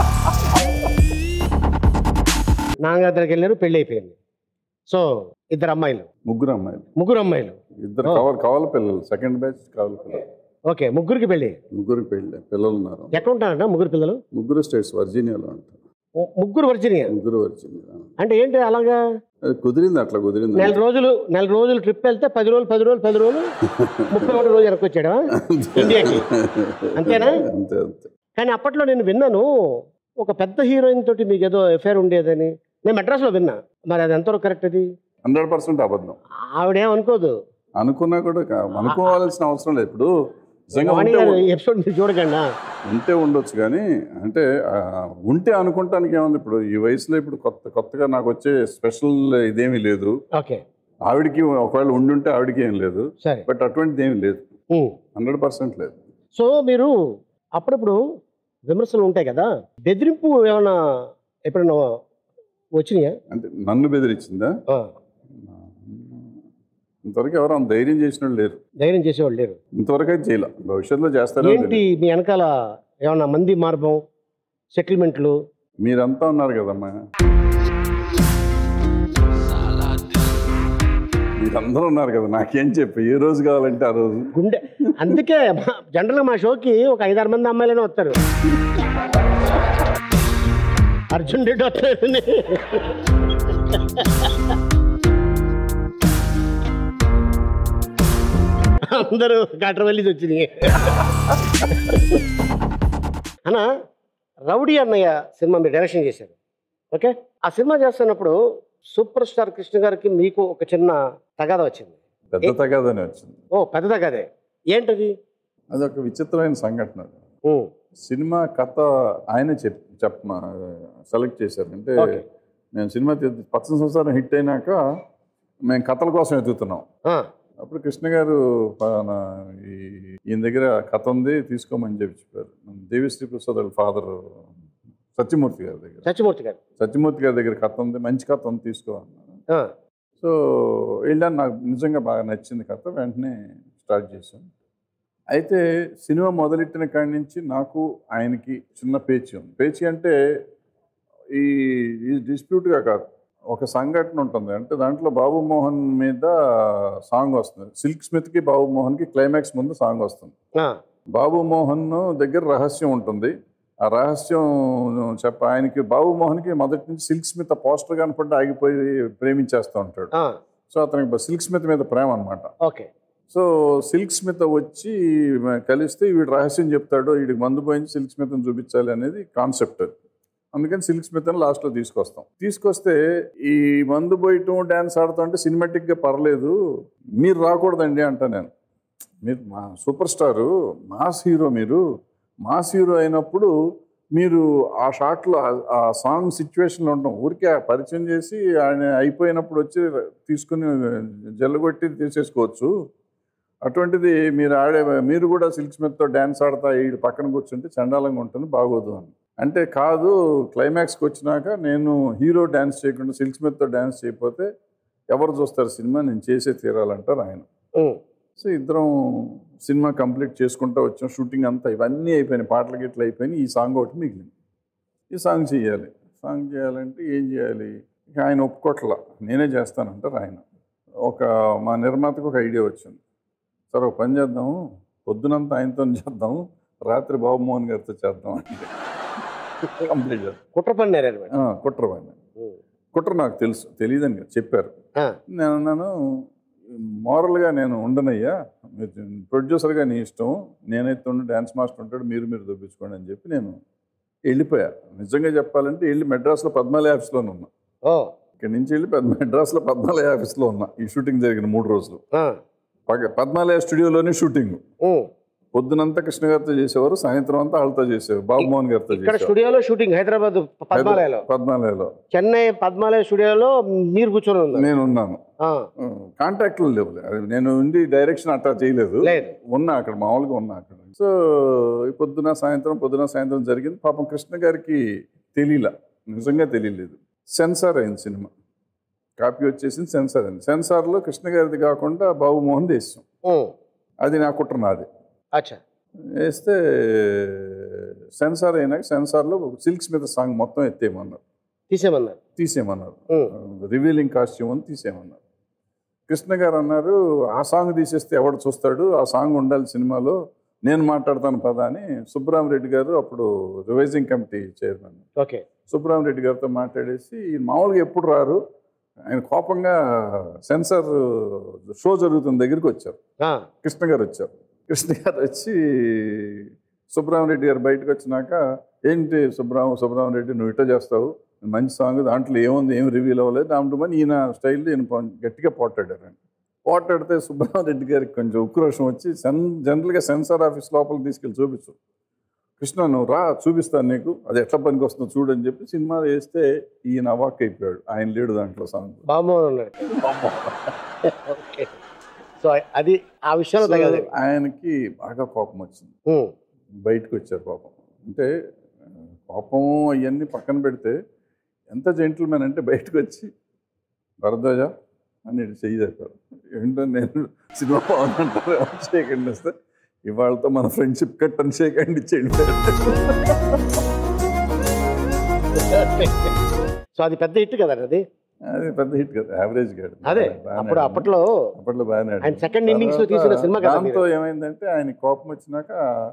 నాన్నగారి దగ్గరికి వెళ్ళారు పెళ్ళి అయిపోయింది సో ఇద్దరు అమ్మాయిలు ముగ్గురు అమ్మాయిలు ముగ్గురు అమ్మాయిలు ఇద్దరు కావాలి కావాలి పిల్లలు సెకండ్ బ్యాచ్ కావాలి పిల్లలు ఓకే ముగ్గురికి పెళ్ళి ముగ్గురికి పెళ్ళి పిల్లలు ఉన్నారు ఎక్కడ ఉంటారంట ముగ్గురు పిల్లలు ముగ్గురు స్టేట్స్ వర్జీనియాలో ఉంటారు ము- ముగ్గురు వర్జినియా ముగ్గురు వర్జీనియా అంటే ఏంటి అలాగా అది కుదిరింది అట్లా కుదిరింది నెల రోజులు నెల రోజులు ట్రిప్ వెళ్తే పది రోజులు పది రోజులు పది రోజులు ముప్పై ఒకటి రోజు వెనక్కి వచ్చాడా ఇండియాకి అంతేనా అంతే అంతే కానీ అప్పట్లో నేను విన్నాను ఒక పెద్ద హీరోయిన్ తోటి మీకు ఏదో ఎఫైర్ ఉండేదని నేను మెడ్రాస్లో విన్నా మరి అది ఎంతవరకు కరెక్ట్ అది హండ్రెడ్ పర్సెంట్ అబద్ధం ఆవిడేం అనుకోదు అనుకున్నా కూడా కా- అనుకోవాల్సిన అవసరం లేదు ఇప్పుడు నిజంగా వాణి ఉంటే గారు ఎపిసోడ్ మీరు చూడకండి ఉంటే ఉండొచ్చు కానీ అంటే ఆ, ఉంటే అనుకుంటానికి ఏముంది ఇప్పుడు ఈ వయసులో ఇప్పుడు కొత్త కొత్తగా నాకు వచ్చే స్పెషల్ ఇదేమీ లేదు ఓకే ఆవిడకి ఒకవేళ ఉండుంటే ఆవిడకి ఏం లేదు సరే బట్ అటువంటిది ఏమీ లేదు ఉమ్. హండ్రెడ్ పర్సెంట్ లేదు సో మీరు అప్పుడప్పుడు విమర్శలు ఉంటాయి కదా బెదిరింపు ఏమైనా ఎప్పుడైనా వచ్చినాయా అంటే నన్ను బెదిరించిందా ఆ, ఇంతవరకు ఎవరు అంత ధైర్యం చేసిన వాళ్ళు లేరు ధైర్యం చేసేవాళ్ళు లేరు ఇంతవరకు అయితే చేయాల భవిష్యత్తులో చేస్తారో ఏంటి తెలియదు. మీ వెనకాల ఏమన్నా మంది మార్గం సెటిల్మెంట్లు మీరంతా ఉన్నారు కదమ్మా మీరందరూ ఉన్నారు కదా నాకేం చెప్పు ఏ రోజు కావాలంటే ఆ రోజు గుండె అందుకే మా- జనరల్గా మా షోకి ఒక ఐదారు మంది అమ్మాయిలనే వస్తారు అర్జున్ రెడ్డి వస్తాడని అందరూ గట్రవల్లిది వచ్చినాయి అన్న రౌడీ అన్నయ్య సినిమా మీరు డైరెక్షన్ చేశారు ఓకే ఆ సినిమా చేస్తున్నప్పుడు సూపర్ స్టార్ కృష్ణ గారికి మీకు ఒక చిన్న తగాద వచ్చింది పెద్ద తగాదనే వచ్చింది ఓ పెద్ద తగాదే ఏంటది అదొక విచిత్రమైన సంఘటన ఉమ్, సినిమా కథ ఆయనే చెప్ చెప్ప సెలెక్ట్ చేశారు అంటే ఓకే. మేము సినిమా తీ- పచ్చని సంవత్సరం హిట్ అయినాక మేము కథల కోసం ఎదుగుతున్నాం ఆ, అప్పుడు కృష్ణ గారు పలానా ఈ ఈయన దగ్గర కథ ఉంది తీసుకోమని చెప్పి చెప్పారు దేవిశ్రీ ప్రసాద్ వాళ్ళ ఫాదర్ సత్యమూర్తి గారి దగ్గర సత్యమూర్తి గారు సత్యమూర్తి గారి దగ్గర కథ ఉంది మంచి కథ ఉంది తీసుకో అన్నారు ఆ, సో వెళ్ళాను నాకు నిజంగా బాగా నచ్చింది కథ వెంటనే స్టార్ట్ చేశాను అయితే సినిమా మొదలెట్టిన కాడి నుంచి నాకు ఆయనకి చిన్న పేచి ఉంది పేచి అంటే ఈ ఈ డిస్ప్యూట్గా కాదు ఒక సంఘటన ఉంటుంది అంటే దాంట్లో బాబు మోహన్ మీద సాంగ్ వస్తుంది సిల్క్ స్మిత్కి బాబు మోహన్కి క్లైమాక్స్ ముందు సాంగ్ వస్తుంది ఆ, బాబు మోహన్ దగ్గర రహస్యం ఉంటుంది ఆ రహస్యం చెప్ప ఆయనకి బాబు మోహన్కి మొదటి నుంచి సిల్క్ స్మిత్ పోస్టర్ కనపడి ఆగిపోయి ప్రేమించేస్తూ ఉంటాడు ఆ, సో అతనికి సిల్క్ స్మిత్ మీద ప్రేమ అనమాట ఓకే సో సిల్క్ స్మిత్ వచ్చి కలిస్తే వీడు రహస్యం చెప్తాడు వీడికి మందు పోయించి సిల్క్ స్మిత్ని చూపించాలి అనేది కాన్సెప్ట్ అందుకని సిల్క్ స్మిత్ అని లాస్ట్లో తీసుకొస్తాం తీసుకొస్తే ఈ మందు పోయటం డ్యాన్స్ ఆడుతూ అంటే సినిమాటిక్గా పర్లేదు మీరు రాకూడదండి అంటా నేను మీరు మా సూపర్ స్టారు మాస్ హీరో మీరు మాస్ హీరో అయినప్పుడు మీరు ఆ షాట్లో ఆ సాంగ్ సిచ్యువేషన్లో ఉంటాం ఊరికే ఆ పరిచయం చేసి ఆయన అయిపోయినప్పుడు వచ్చి తీసుకుని జల్లగొట్టి తీసేసుకోవచ్చు అటువంటిది మీరు ఆడే మీరు కూడా సిల్క్ స్మిత్తో డ్యాన్స్ ఆడతా ఈ పక్కన కూర్చుంటే చండాలంగా ఉంటుంది బాగోదు అని అంటే కాదు క్లైమాక్స్కి వచ్చినాక నేను హీరో డ్యాన్స్ చేయకుండా సిల్క్ స్మిత్తో డ్యాన్స్ చేయకపోతే ఎవరు చూస్తారు సినిమా నేను చేసే తీరాలంటారు ఆయన ఉమ్, సో ఇద్దరం సినిమా కంప్లీట్ చేసుకుంటూ వచ్చాం షూటింగ్ అంతా ఇవన్నీ అయిపోయినాయి పాటలు గిట్ల అయిపోయినాయి ఈ సాంగ్ ఒకటి మిగిలింది ఈ సాంగ్ చేయాలి సాంగ్ చేయాలంటే ఏం చేయాలి ఇక ఆయన ఒప్పుకోట్లా నేనే చేస్తానంటారు ఆయన ఒక మా నిర్మాతకు ఒక ఐడియా వచ్చింది సార్ ఒక పని చేద్దాము పొద్దునంతా ఆయనతో చేద్దాం రాత్రి బాబు మోహన్ గారితో చేద్దాం అంటే కంప్లీట్ చేద్దాం కుట్ర పన్నారు అనమాట ఆ, కుట్ర పని కుట్ర నాకు తెలుసు తెలియదని కాదు, చెప్పారు నేను అన్నాను మోరల్గా నేను ఉండనయ్యా మీరు ప్రొడ్యూసర్గా నీ ఇష్టం నేనైతే ఉండి డ్యాన్స్ మాస్టర్ ఉంటాడు మీరు మీరు దొప్పించుకోండి అని చెప్పి నేను వెళ్ళిపోయా నిజంగా చెప్పాలంటే వెళ్ళి మెడ్రాస్లో పద్మాలయ ఆఫీస్లోనే ఉన్నా ఓ ఇక్కడి నుంచి వెళ్ళి పెద్ద మెడ్రాస్లో పద్మాలయ ఆఫీస్లో ఉన్నా ఈ షూటింగ్ జరిగిన మూడు రోజులు పగ- పద్మాలయ స్టూడియోలోనే షూటింగ్ పొద్దునంతా కృష్ణ గారితో చేసేవారు సాయంత్రం అంతా వాళ్ళతో చేసేవారు బాబు మోహన్ గారితో ఇక్కడ చేసేవారు స్టూడియోలో షూటింగ్ హైదరాబాద్ పద్మాలయలో పద్మాలయలో చెన్నై పద్మాలయ స్టూడియోలో మీరు కూర్చొని ఉన్నారు నేను ఉన్నాను ఆ, కాంటాక్ట్లు లేవు అది నేను ఉండి డైరెక్షన్ అట్లా చేయలేదు లేదు. ఉన్నా అక్కడ మామూలుగా ఉన్నా అక్కడ సో ఈ పొద్దున సాయంత్రం పొద్దున సాయంత్రం జరిగింది పాపం కృష్ణ గారికి తెలియల నిజంగా తెలియలేదు సెన్సార్ అయింది సినిమా కాపీ వచ్చేసింది సెన్సార్ అయింది సెన్సార్లో కృష్ణ గారిది కాకుండా బాబు మోహన్ దేశం ఉమ్, అది నా కుట్ర నాది అచ్చా వేస్తే సెన్సార్ అయినాక సెన్సార్లో సిల్క్స్ మీద సాంగ్ మొత్తం ఎత్తేయమన్నారు తీసేమన్నారు తీసేయమన్నారు ఉమ్, రివీలింగ్ కాస్ట్యూమ్ అని తీసేయమన్నారు కృష్ణ గారు అన్నారు ఆ సాంగ్ తీసేస్తే ఎవడు చూస్తాడు ఆ సాంగ్ ఉండాలి సినిమాలో నేను మాట్లాడతాను పదా అని సుబ్బరామరెడ్డి గారు అప్పుడు revising committee chairman okay Subbaramireddy గారితో మాట్లాడేసి "ఈయన మామూలుగా ఎప్పుడు రారు ఆయన కోపంగా సెన్సార్ షో జరుగుతున్న దగ్గరికి వచ్చారు ఆ, కృష్ణ గారు వచ్చారు కృష్ణ గారు వచ్చి సుబ్రహ్మరెడ్డి గారు బయటకు వచ్చినాక ఏంటి సుబ్రహ్మ సుబ్రహ్మరెడ్డి నువ్వు ఇట్ట చేస్తావు మంచి సాంగ్ దాంట్లో ఏముంది ఏం రివీల్ అవ్వలేదు దాంట్లో అని ఈయన స్టైల్లో ఈయన పం- గట్టిగా పోటాడారు పోటాడితే సుబ్రహ్మరెడ్డి గారికి కొంచెం ఉక్రోషం వచ్చి సెన్ జనరల్గా సెన్సార్ ఆఫీస్ లోపలికి తీసుకెళ్ళి చూపించు కృష్ణ నువ్వు రా చూపిస్తాను నీకు అది ఎట్లా పనికి వస్తుందో చూడు అని చెప్పి సినిమా వేస్తే ఈయన అవాక్ అయిపోయాడు ఆయన లేడు దాంట్లో సాంగ్ బామ్మోహన్ ఉన్నాడు ఓకే సో అది ఆ విషయంలో తగ్గదు ఆయనకి బాగా కోపం వచ్చింది ఉమ్, బయటకు వచ్చారు పాపం అంటే ఆ, కోపం అవన్నీ పక్కన పెడితే ఎంత జెంటిల్మెన్ అంటే బయటకు వచ్చి భరద్వాజ అని ఇటు చెయ్యి చెప్పారు ఏంటో నేను సినిమా బాగుందంటారు షేక్ అండి వస్తే ఇవాళతో మన ఫ్రెండ్షిప్ కట్ అని షేక్ అండ్ ఇచ్చేయండి సో అది పెద్ద హిట్ కదా అది అది పెద్ద హిట్ కదా యావరేజ్ గాడు అదే బాగానే అప్పుడు ఆడాడు. అప్పట్లో అప్పట్లో బాగానే ఆడాడు. ఆయన second innings లో తర్వాత తీసిన సినిమా కదా దాంతో మీరు. ఏమైందంటే ఆయన కోపం వచ్చినాక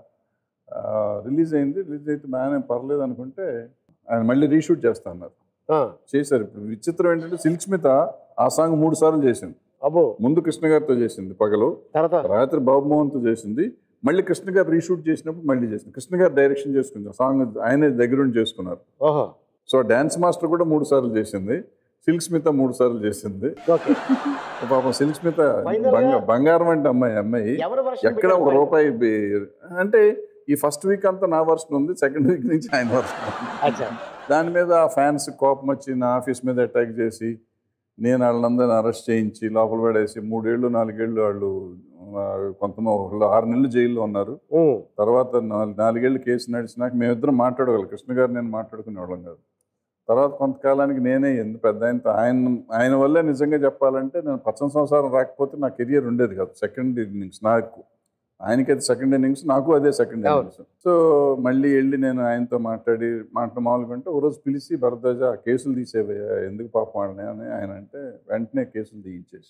రిలీజ్ అయింది రిలీజ్ అయితే బాగానే పర్లేదు అనుకుంటే ఆయన మళ్ళీ రీషూట్ చేస్తా అన్నారు ఆ, చేశారు ఇప్పుడు విచిత్రం ఏంటంటే సిల్క్ స్మిత ఆ సాంగ్ మూడు సార్లు చేసింది అబ్బో ముందు కృష్ణ గారితో చేసింది పగలు తర్వాత రాత్రి బాబు మోహన్తో చేసింది మళ్ళీ కృష్ణ గారు రీషూట్ చేసినప్పుడు మళ్ళీ చేసింది కృష్ణ గారు డైరెక్షన్ చేసుకుంది ఆ సాంగ్ ఆయనే దగ్గరుండి చేసుకున్నారు ఓహో సో డాన్స్ మాస్టర్ కూడా మూడు సార్లు చేసింది సిల్క్ స్మిత మూడు సార్లు చేసింది ఓకే పాపం సిల్క్ స్మిత Final గా- బంగ- బంగారం అంటే అమ్మాయి అమ్మాయి ఎవరి version ఎక్కడ ఒక పెట్టారు? రూపాయి బి- అంటే ఈ ఫస్ట్ వీక్ అంతా నా వర్షన్ ఉంది సెకండ్ వీక్ నుంచి ఆయన వర్షన్ ఉంది అచ్చా దాని మీద ఆ ఫ్యాన్స్ కోపం వచ్చి నా ఆఫీస్ మీద అటాక్ చేసి నేను వాళ్ళందరిని అరెస్ట్ చేయించి లోపల పడేసి మూడేళ్ళు నాలుగేళ్ళు వాళ్ళు ఆ, కొంతమంది వాళ్ళు ఆరు నెలలు జైల్లో ఉన్నారు ఉమ్, తర్వాత నాలుగు నాలుగేళ్ళు కేసు నడిచినాక మేమిద్దరం మాట్లాడగలం కృష్ణ గారు నేను మాట్లాడుకునే వాళ్ళం కాదు తర్వాత కొంతకాలానికి నేనే ఎందుకు పెద్ద ఆయనతో ఆయన ఆయన వల్లే నిజంగా చెప్పాలంటే నేను పచ్చని సంవత్సరం రాకపోతే నా కెరియర్ ఉండేది కాదు సెకండ్ ఇన్నింగ్స్ నాకు ఆయనకి అది సెకండ్ ఇన్నింగ్స్ నాకు అదే సెకండ్ అవును. ఇన్నింగ్స్ సో మళ్ళీ వెళ్ళి నేను ఆయనతో మాట్లాడి మాట మామూలుగా ఓ రోజు పిలిచి భరద్వాజ ఆ కేసులు తీసేవయ్యా ఎందుకు పాపం వాళ్ళని అని ఆయన అంటే వెంటనే కేసులు తీయించేసి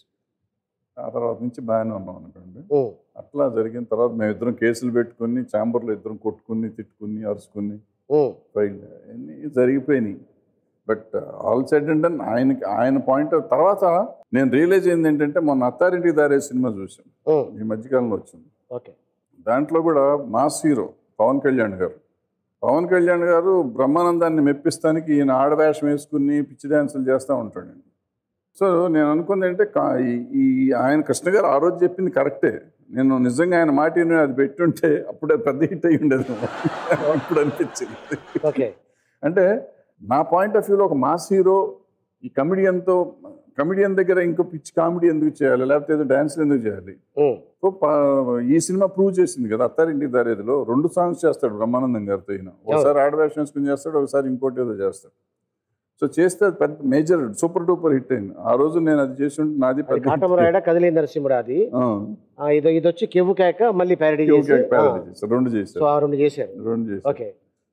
ఆ తర్వాత నుంచి బాగానే ఉన్నాం అనుకోండి ఉమ్, అట్లా జరిగిన తర్వాత మేమిద్దరం కేసులు పెట్టుకుని ఛాంబర్లో ఇద్దరం కొట్టుకుని తిట్టుకుని అరుచుకుని ఉమ్, ఫైల్ అన్నీ జరిగిపోయినాయి but all side and done ఆయనకి ఆయన పాయింట్ తర్వాత నేను రియలైజ్ అయింది ఏంటంటే మొన్న అత్తారింటికి దారే సినిమా చూసాం ఉమ్, ఈ మధ్యకాలంలో వచ్చింది ఓకే దాంట్లో కూడా మాస్ హీరో పవన్ కళ్యాణ్ గారు పవన్ కళ్యాణ్ గారు బ్రహ్మానందాన్ని మెప్పిస్తానికి ఈయన ఆడవేషం వేసుకుని పిచ్చి డ్యాన్సులు చేస్తూ ఉంటాడు సో నేను అనుకుంది అంటే కా- ఈ- ఈ ఆయన కృష్ణ గారు ఆ రోజు చెప్పింది కరెక్టే నేను నిజంగా ఆయన మాట విని అది పెట్టుంటే అప్పుడే పెద్ద హిట్ అయ్యి ఉండేది ఇప్పుడు అనిపించింది ఓకే అంటే నా పాయింట్ ఆఫ్ వ్యూలో ఒక మాస్ హీరో ఈ కమిడియన్తో కమిడియన్ దగ్గర ఇంకో పిచ్చి కామెడీ ఎందుకు చేయాలి లేకపోతే ఏదో డ్యాన్స్లు ఎందుకు చేయాలి ఉమ్, సో ప- ఈ సినిమా ప్రూవ్ చేసింది కదా అత్తారింటి దారేదిలో రెండు సాంగ్స్ చేస్తాడు బ్రహ్మానందం గారితో ఈయన ఒకసారి ఆడవేషం వేసుకుని చేస్తాడు ఒకసారి ఇంకోటి ఏదో చేస్తాడు సో చేస్తే అది పెద్ద మేజర్ సూపర్ డూపర్ హిట్ అయింది ఆ రోజు నేను అది చేసి ఉంటే నాది అది పెద్ద hit. కాటమరాయడ కదిలి నరసింహుడు అది ఆ, ఆ, ఇది ఇది వచ్చి కెవ్వు కేక మళ్ళీ ప్యారడీ ఓకే, చేసి parody చేశారు. రెండు సో చేశారు ఆ రెండు చేశారు రెండు చేశారు ఓకే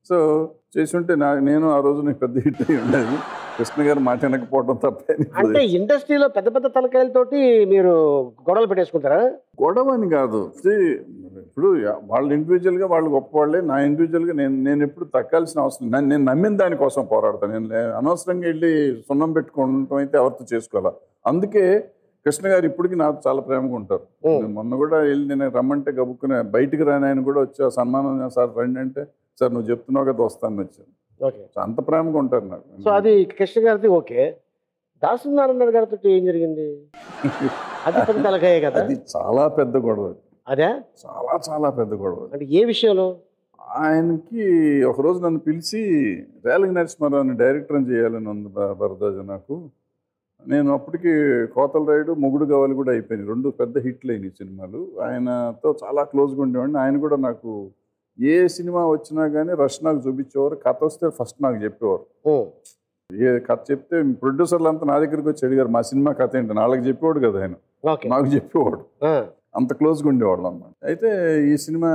సో చేసుంటే నా నేను ఆ రోజు నీకు పెద్ద హిట్ అయి ఉండేది కృష్ణ గారు మాట వినకపోవడం తప్పే అంటే ఇండస్ట్రీలో పెద్ద పెద్ద తలకాయలతోటి మీరు గొడవలు పెట్టేసుకుంటారా గొడవ అని కాదు See, ఇప్పుడు వాళ్ళు ఇండివిజువల్గా వాళ్ళు గొప్పవాళ్ళే నా ఇండివిజువల్గా నేను నేను ఎప్పుడు తక్కాల్సిన అవసరం నేను నేను నమ్మిన దానికోసం పోరాడతాను నేను లే- అనవసరంగా వెళ్ళి సున్నం పెట్టుకోవడం అయితే ఎవరితో చేసుకోవాలా అందుకే కృష్ణ గారు ఇప్పటికీ నాకు చాలా ప్రేమగా ఉంటారు నేను మొన్న కూడా వెళ్ళి నేను రమ్మంటే గబుక్కునే బయటికి రాని ఆయన కూడా వచ్చి ఆ సన్మానం సార్ రండి అంటే సార్ నువ్వు చెప్తున్నావు కదా వస్తాను వచ్చాను ఓకే సో అంత ప్రేమగా ఉంటారు నాకు సో అది కృష్ణ గారిది ఓకే దాసనారాయణ గారితో ఏం జరిగింది అది పెద్ద తలకాయే కదా అది చాలా పెద్ద గొడవ అది. అదే చాలా చాలా పెద్ద గొడవ అది. అంటే ఏ విషయంలో ఆయనకి ఒకరోజు నన్ను పిలిచి రేలంగి నరసింహారావుని డైరెక్టర్ అని చేయాలని ఉంది భ- భరద్వాజ నాకు నేను అప్పటికి కోతల రైడు మొగుడు గవాలి కూడా అయిపోయినాయి రెండు పెద్ద హిట్లు అయినాయి సినిమాలు ఆయనతో చాలా క్లోజ్గా ఉండేవాడిని ఆయన కూడా నాకు ఏ సినిమా వచ్చినా కానీ రష్ నాకు చూపించేవారు కథ వస్తే ఫస్ట్ నాకు చెప్పేవారు ఏ కథ చెప్తే ప్రొడ్యూసర్లు అంతా నా దగ్గరికి వచ్చి అడిగారు మా సినిమా కథ ఏంటి వాళ్ళకి చెప్పేవాడు కదా ఆయన ఓకే నాకు చెప్పేవాడు అంత క్లోజ్గా ఉండేవాళ్ళు అన్నమాట అయితే ఈ సినిమా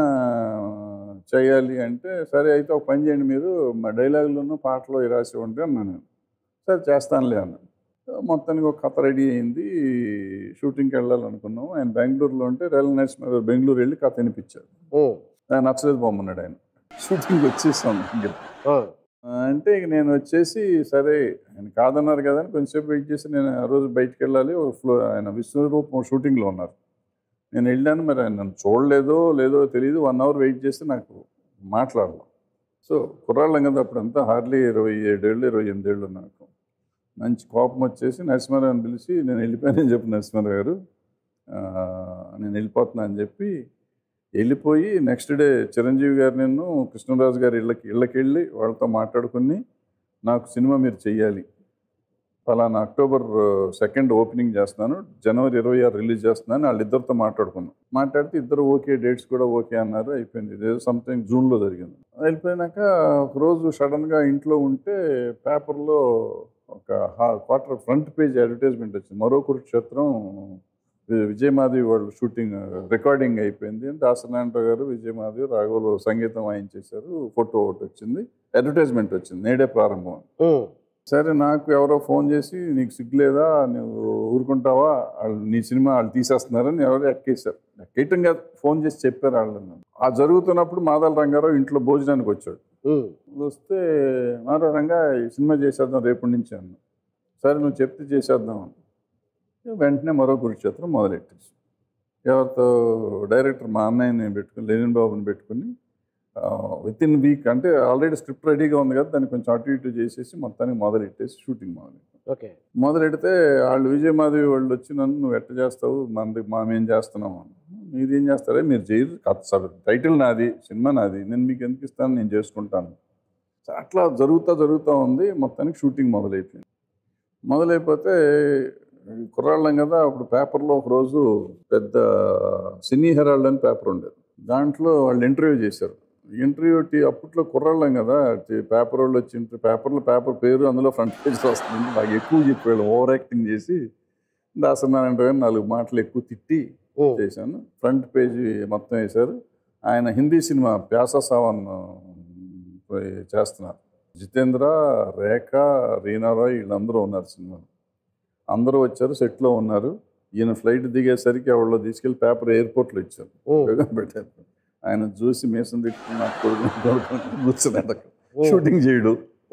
చేయాలి అంటే సరే అయితే ఒక పని చేయండి మీరు మా డైలాగులను పాటలు రాసి ఉంటే అన్నాను నేను సరే చేస్తానులే అన్నాను మొత్తానికి ఒక కథ రెడీ అయింది షూటింగ్కి వెళ్ళాలనుకున్నాం ఆయన బెంగళూరులో ఉంటే రైల్ నరసింహారావు బెంగళూరు వెళ్ళి కథ వినిపించారు ఆయన నచ్చలేదు బొమ్మన్నాడు ఆయన షూటింగ్ వచ్చేసాం అంటే ఇక నేను వచ్చేసి సరే ఆయన కాదన్నారు కదా అని కొంచెంసేపు వెయిట్ చేసి నేను ఆ రోజు బయటికి వెళ్ళాలి ఒక ఫ్లో ఆయన విశ్వరూపం షూటింగ్లో ఉన్నారు నేను వెళ్ళాను మరి ఆయన నన్ను చూడలేదో లేదో తెలియదు వన్ అవర్ వెయిట్ చేస్తే నాకు మాట్లాడலாம் సో కుర్రాళ్ళం కదా అప్పుడంతా హార్డ్లీ ఇరవై ఏడేళ్ళు ఇరవై ఎనిమిదేళ్ళు నాకు మంచి కోపం వచ్చేసి నరసింహారావుని పిలిచి నేను వెళ్ళిపోయానని చెప్పి నరసింహారావు గారు ఆ, నేను వెళ్ళిపోతున్నా అని చెప్పి వెళ్ళిపోయి నెక్స్ట్ డే చిరంజీవి గారు నేను కృష్ణరాజు గారి ఇళ్ళకి ఇళ్ళకి వెళ్ళి వాళ్ళతో మాట్లాడుకుని నాకు సినిమా మీరు చెయ్యాలి ఫలానా అక్టోబర్ సెకండ్ ఓపెనింగ్ చేస్తున్నాను జనవరి ఇరవై ఆరు రిలీజ్ చేస్తున్నాను వాళ్ళిద్దరితో మాట్లాడుకున్నాం మాట్లాడితే ఇద్దరు ఓకే డేట్స్ కూడా ఓకే అన్నారు అయిపోయింది ఇదేదో సంథింగ్ జూన్లో జరిగింది వెళ్ళిపోయినాక ఒక రోజు సడన్గా ఇంట్లో ఉంటే పేపర్లో ఒక క్వార్టర్ ఫ్రంట్ పేజ్ అడ్వర్టైజ్మెంట్ వచ్చింది మరో కురుక్షేత్రం వి- విజయమాధవి వాళ్ళు షూటింగ్ రికార్డింగ్ అయిపోయింది దాసనారాయణరావు గారు విజయమాధవి రాఘవులు సంగీతం వాయించేశారు ఫోటో ఒకటి వచ్చింది అడ్వర్టైజ్మెంట్ వచ్చింది నేడే ప్రారంభం సరే నాకు ఎవరో ఫోన్ చేసి నీకు సిగ్గులేదా నువ్వు ఊరుకుంటావా వాళ్ళు నీ సినిమా వాళ్ళు తీసేస్తున్నారని ఎవరో ఎక్కేశారు ఎక్కేయటంగా ఫోన్ చేసి చెప్పారు వాళ్ళు నన్ను. ఆ జరుగుతున్నప్పుడు మాదాల రంగారావు ఇంట్లో భోజనానికి వచ్చాడు వస్తే మారా రంగా ఈ సినిమా చేసేద్దాం రేపటి నుంచి అన్న సరే నువ్వు చెప్తే చేసేద్దాం అన్న. వెంటనే మరో కురుక్షేత్రం మొదలెట్టేసి ఎవరితో డైరెక్టర్ మా అన్నయ్యని పెట్టుకుని లెనిన్ బాబుని పెట్టుకుని విత్ ఇన్ వీక్ అంటే ఆల్రెడీ స్క్రిప్ట్ రెడీగా ఉంది కదా దాన్ని కొంచెం అటు ఇటు చేసేసి మొత్తానికి మొదలెట్టేసి షూటింగ్ మొదలెట్టాం ఓకే మొదలెడితే వాళ్ళు విజయమాధవి వాళ్ళు వచ్చి నన్ను నువ్వు ఎట్ట చేస్తావు మనది మేము చేస్తున్నాము అన్న. మీరేం చేస్తారే మీరు చేయరు కథ సార్ టైటిల్ నాది సినిమా నాది నేను మీకు ఎందుకు ఇస్తాను నేను చేసుకుంటాను సో అట్లా జరుగుతూ జరుగుతూ ఉంది మొత్తానికి షూటింగ్ మొదలైపోయింది మొదలైపోతే కుర్రాళ్ళం కదా అప్పుడు పేపర్లో ఒక రోజు పెద్ద సినీ హెరాల్డ్ అని పేపర్ ఉండేది దాంట్లో వాళ్ళు ఇంటర్వ్యూ చేశారు ఇంటర్వ్యూ టీ అప్పట్లో కుర్రాళ్ళం కదా టీ- పేపర్ వాళ్ళు వచ్చి ఇంటర్- పేపర్లో పేపర్ పేరు అందులో ఫ్రంట్ పేజ్ వస్తుంది బాగా ఎక్కువ చెప్పాడు ఓవర్ యాక్టింగ్ చేసి దాసనారాయణ గారు నాలుగు మాటలు ఎక్కువ తిట్టి చేశాను ఫ్రంట్ పేజీ మొత్తం వేశారు ఆయన హిందీ సినిమా ప్యాసా సావన్ పోయి చేస్తున్నారు జితేంద్ర రేఖ రీనారాయ్ వీళ్ళందరూ ఉన్నారు సినిమాలో అందరూ వచ్చారు సెట్లో ఉన్నారు ఈయన ఫ్లైట్ దిగేసరికి ఎవరిలో తీసుకెళ్ళి పేపర్ ఎయిర్పోర్ట్లో ఇచ్చారు ఉపయోగం పెట్టారు ఆయన చూసి మీసం తిట్టుకుని నాకు కొడుకుని కొడుకుని కూర్చున్నాడు అక్కడ షూటింగ్ చేయడు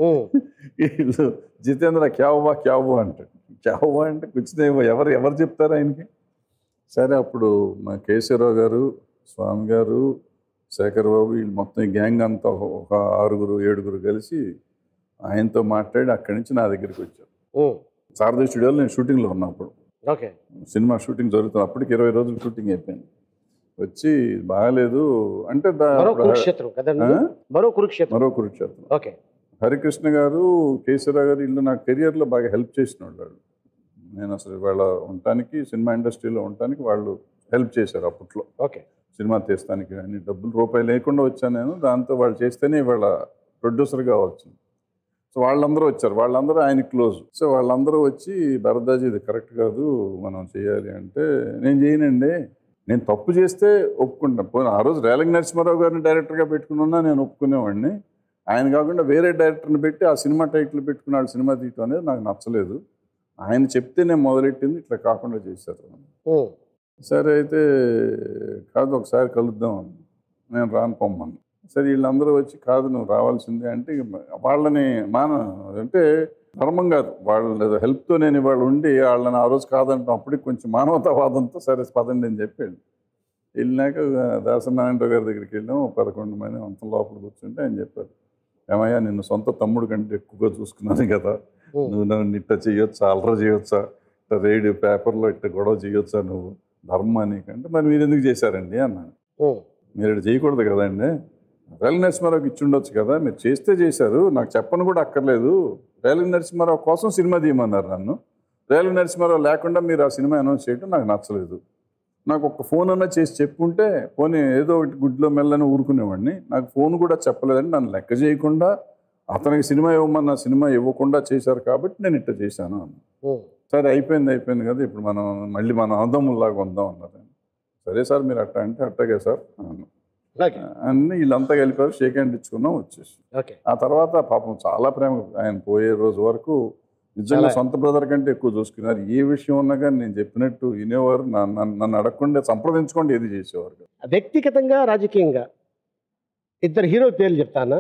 వీళ్ళు జితేంద్ర క్యావా క్యావా అంటాడు క్యావా అంటే కూర్చునేమో ఎవరు ఎవరు చెప్తారు ఆయనకి సరే అప్పుడు మా కేశవరావు గారు స్వామి గారు శేఖర్ బాబు వీళ్ళు మొత్తం ఈ గ్యాంగ్ అంతా ఒక ఆరుగురు ఏడుగురు కలిసి ఆయనతో మాట్లాడి అక్కడి నుంచి నా దగ్గరికి వచ్చారు శారదా స్టూడియోలో నేను షూటింగ్లో ఉన్నప్పుడు ఓకే సినిమా షూటింగ్ జరుగుతుంది అప్పటికి ఇరవై రోజులు షూటింగ్ అయిపోయింది వచ్చి బాగాలేదు అంటే దా- మరో అప్పుడు- కురుక్షేత్రం కదండి ఆ? మరో కురుక్షేత్రం మరో కురుక్షేత్రం ఓకే హరికృష్ణ గారు కేశవరావు గారు ఇల్లు నాకు కెరియర్లో బాగా హెల్ప్ చేసిన వాళ్ళు నేను అసలు వాళ్ళ ఉండటానికి సినిమా ఇండస్ట్రీలో ఉండటానికి వాళ్ళు హెల్ప్ చేశారు అప్పట్లో ఓకే సినిమా తీస్తానికి కానీ డబ్బులు రూపాయి లేకుండా వచ్చాను నేను దాంతో వాళ్ళు చేస్తేనే వాళ్ళ ప్రొడ్యూసర్గా వచ్చింది సో వాళ్ళందరూ వచ్చారు వాళ్ళందరూ ఆయన క్లోజ్ సో వాళ్ళందరూ వచ్చి భరద్వాజీ ఇది కరెక్ట్ కాదు మనం చేయాలి అంటే నేను చేయనండి నేను తప్పు చేస్తే ఒప్పుకుంటాను పోనీ ఆ రోజు రేలంగి నరసింహారావు గారిని డైరెక్టర్గా పెట్టుకున్నా నేను ఒప్పుకునేవాడిని ఆయన కాకుండా వేరే డైరెక్టర్ని పెట్టి ఆ సినిమా టైటిల్ పెట్టుకున్నాడు సినిమా తీయటం అనేది నాకు నచ్చలేదు ఆయన చెప్తే నేను మొదలెట్టింది ఇట్లా కాకుండా చేశారు ఉమ్. సరే అయితే కాదు ఒకసారి కలుద్దాం అన్న. నేను రాను పొమ్మను సరే వీళ్ళందరూ వచ్చి కాదు నువ్వు రావాల్సిందే అంటే ఇక వాళ్ళని మాన అంటే ధర్మం కాదు వాళ్ళ హెల్ప్తో నేను ఇవాళ ఉండి వాళ్ళని ఆ రోజు కాదంటాం అప్పటికి కొంచెం మానవతావాదంతో సరే పదండి అని చెప్పి వెళ్ళి వెళ్ళినాక దాసనారాయణరావు గారి దగ్గరికి వెళ్ళాం ఓ పదకొండు మంది అంత లోపల కూర్చుంటే ఆయన చెప్పారు ఏమయ్యా నిన్ను సొంత తమ్ముడు కంటే ఎక్కువగా చూసుకున్నాను కదా నువ్వు నన్ను ఇట్ట చేయొచ్చా అల్లర చేయొచ్చా ఇట్ట రేడియో పేపర్లో ఇట్ట గొడవ చేయొచ్చా నువ్వు ధర్మానికి అంటే మరి మీరు ఎందుకు చేశారండి అన్నాను ఉమ్. మీరు ఇటు చేయకూడదు కదండి రైలు నరసింహారావుకి ఇచ్చి ఉండొచ్చు కదా మీరు చేస్తే చేశారు నాకు చెప్పను కూడా అక్కర్లేదు రైలు నరసింహారావు కోసం సినిమా తీయమన్నారు నన్ను రైలు నరసింహారావు లేకుండా మీరు ఆ సినిమా అనౌన్స్ చేయడం నాకు నచ్చలేదు నాకు ఒక ఫోన్ అన్నా చేసి చెప్పుంటే పోనీ ఏదో ఒకటి గుడ్లో మెల్లని ఊరుకునేవాడిని నాకు ఫోన్ కూడా చెప్పలేదని నన్ను లెక్క చేయకుండా అతనికి సినిమా ఇవ్వమన్న సినిమా ఇవ్వకుండా చేశారు కాబట్టి నేను ఇట్ట చేశాను అన్న ఉమ్. సరే అయిపోయింది అయిపోయింది కదా ఇప్పుడు మనం మళ్ళీ మన అందముల్లాగా ఉందాం అన్నారు ఆయన. సరే సార్ మీరు అట్ట అంటే అట్టగే సార్ అన్నాను ఓకే అన్ని వీళ్ళంతా కలిపారు షేక్ హ్యాండ్ ఇచ్చుకున్నాం వచ్చేసి ఓకే ఆ తర్వాత పాపం చాలా ప్రేమ ఆయన పోయే రోజు వరకు నిజంగా చాలా. సొంత బ్రదర్ కంటే ఎక్కువ చూసుకున్నారు ఏ విషయం ఉన్నా కానీ నేను చెప్పినట్టు వినేవారు నా- నన్ను నన్ను అడగకుండా సంప్రదించుకోండి ఏది చేసేవారు కాదు. వ్యక్తిగతంగా రాజకీయంగా ఇద్దరు హీరోల పేర్లు చెప్తాను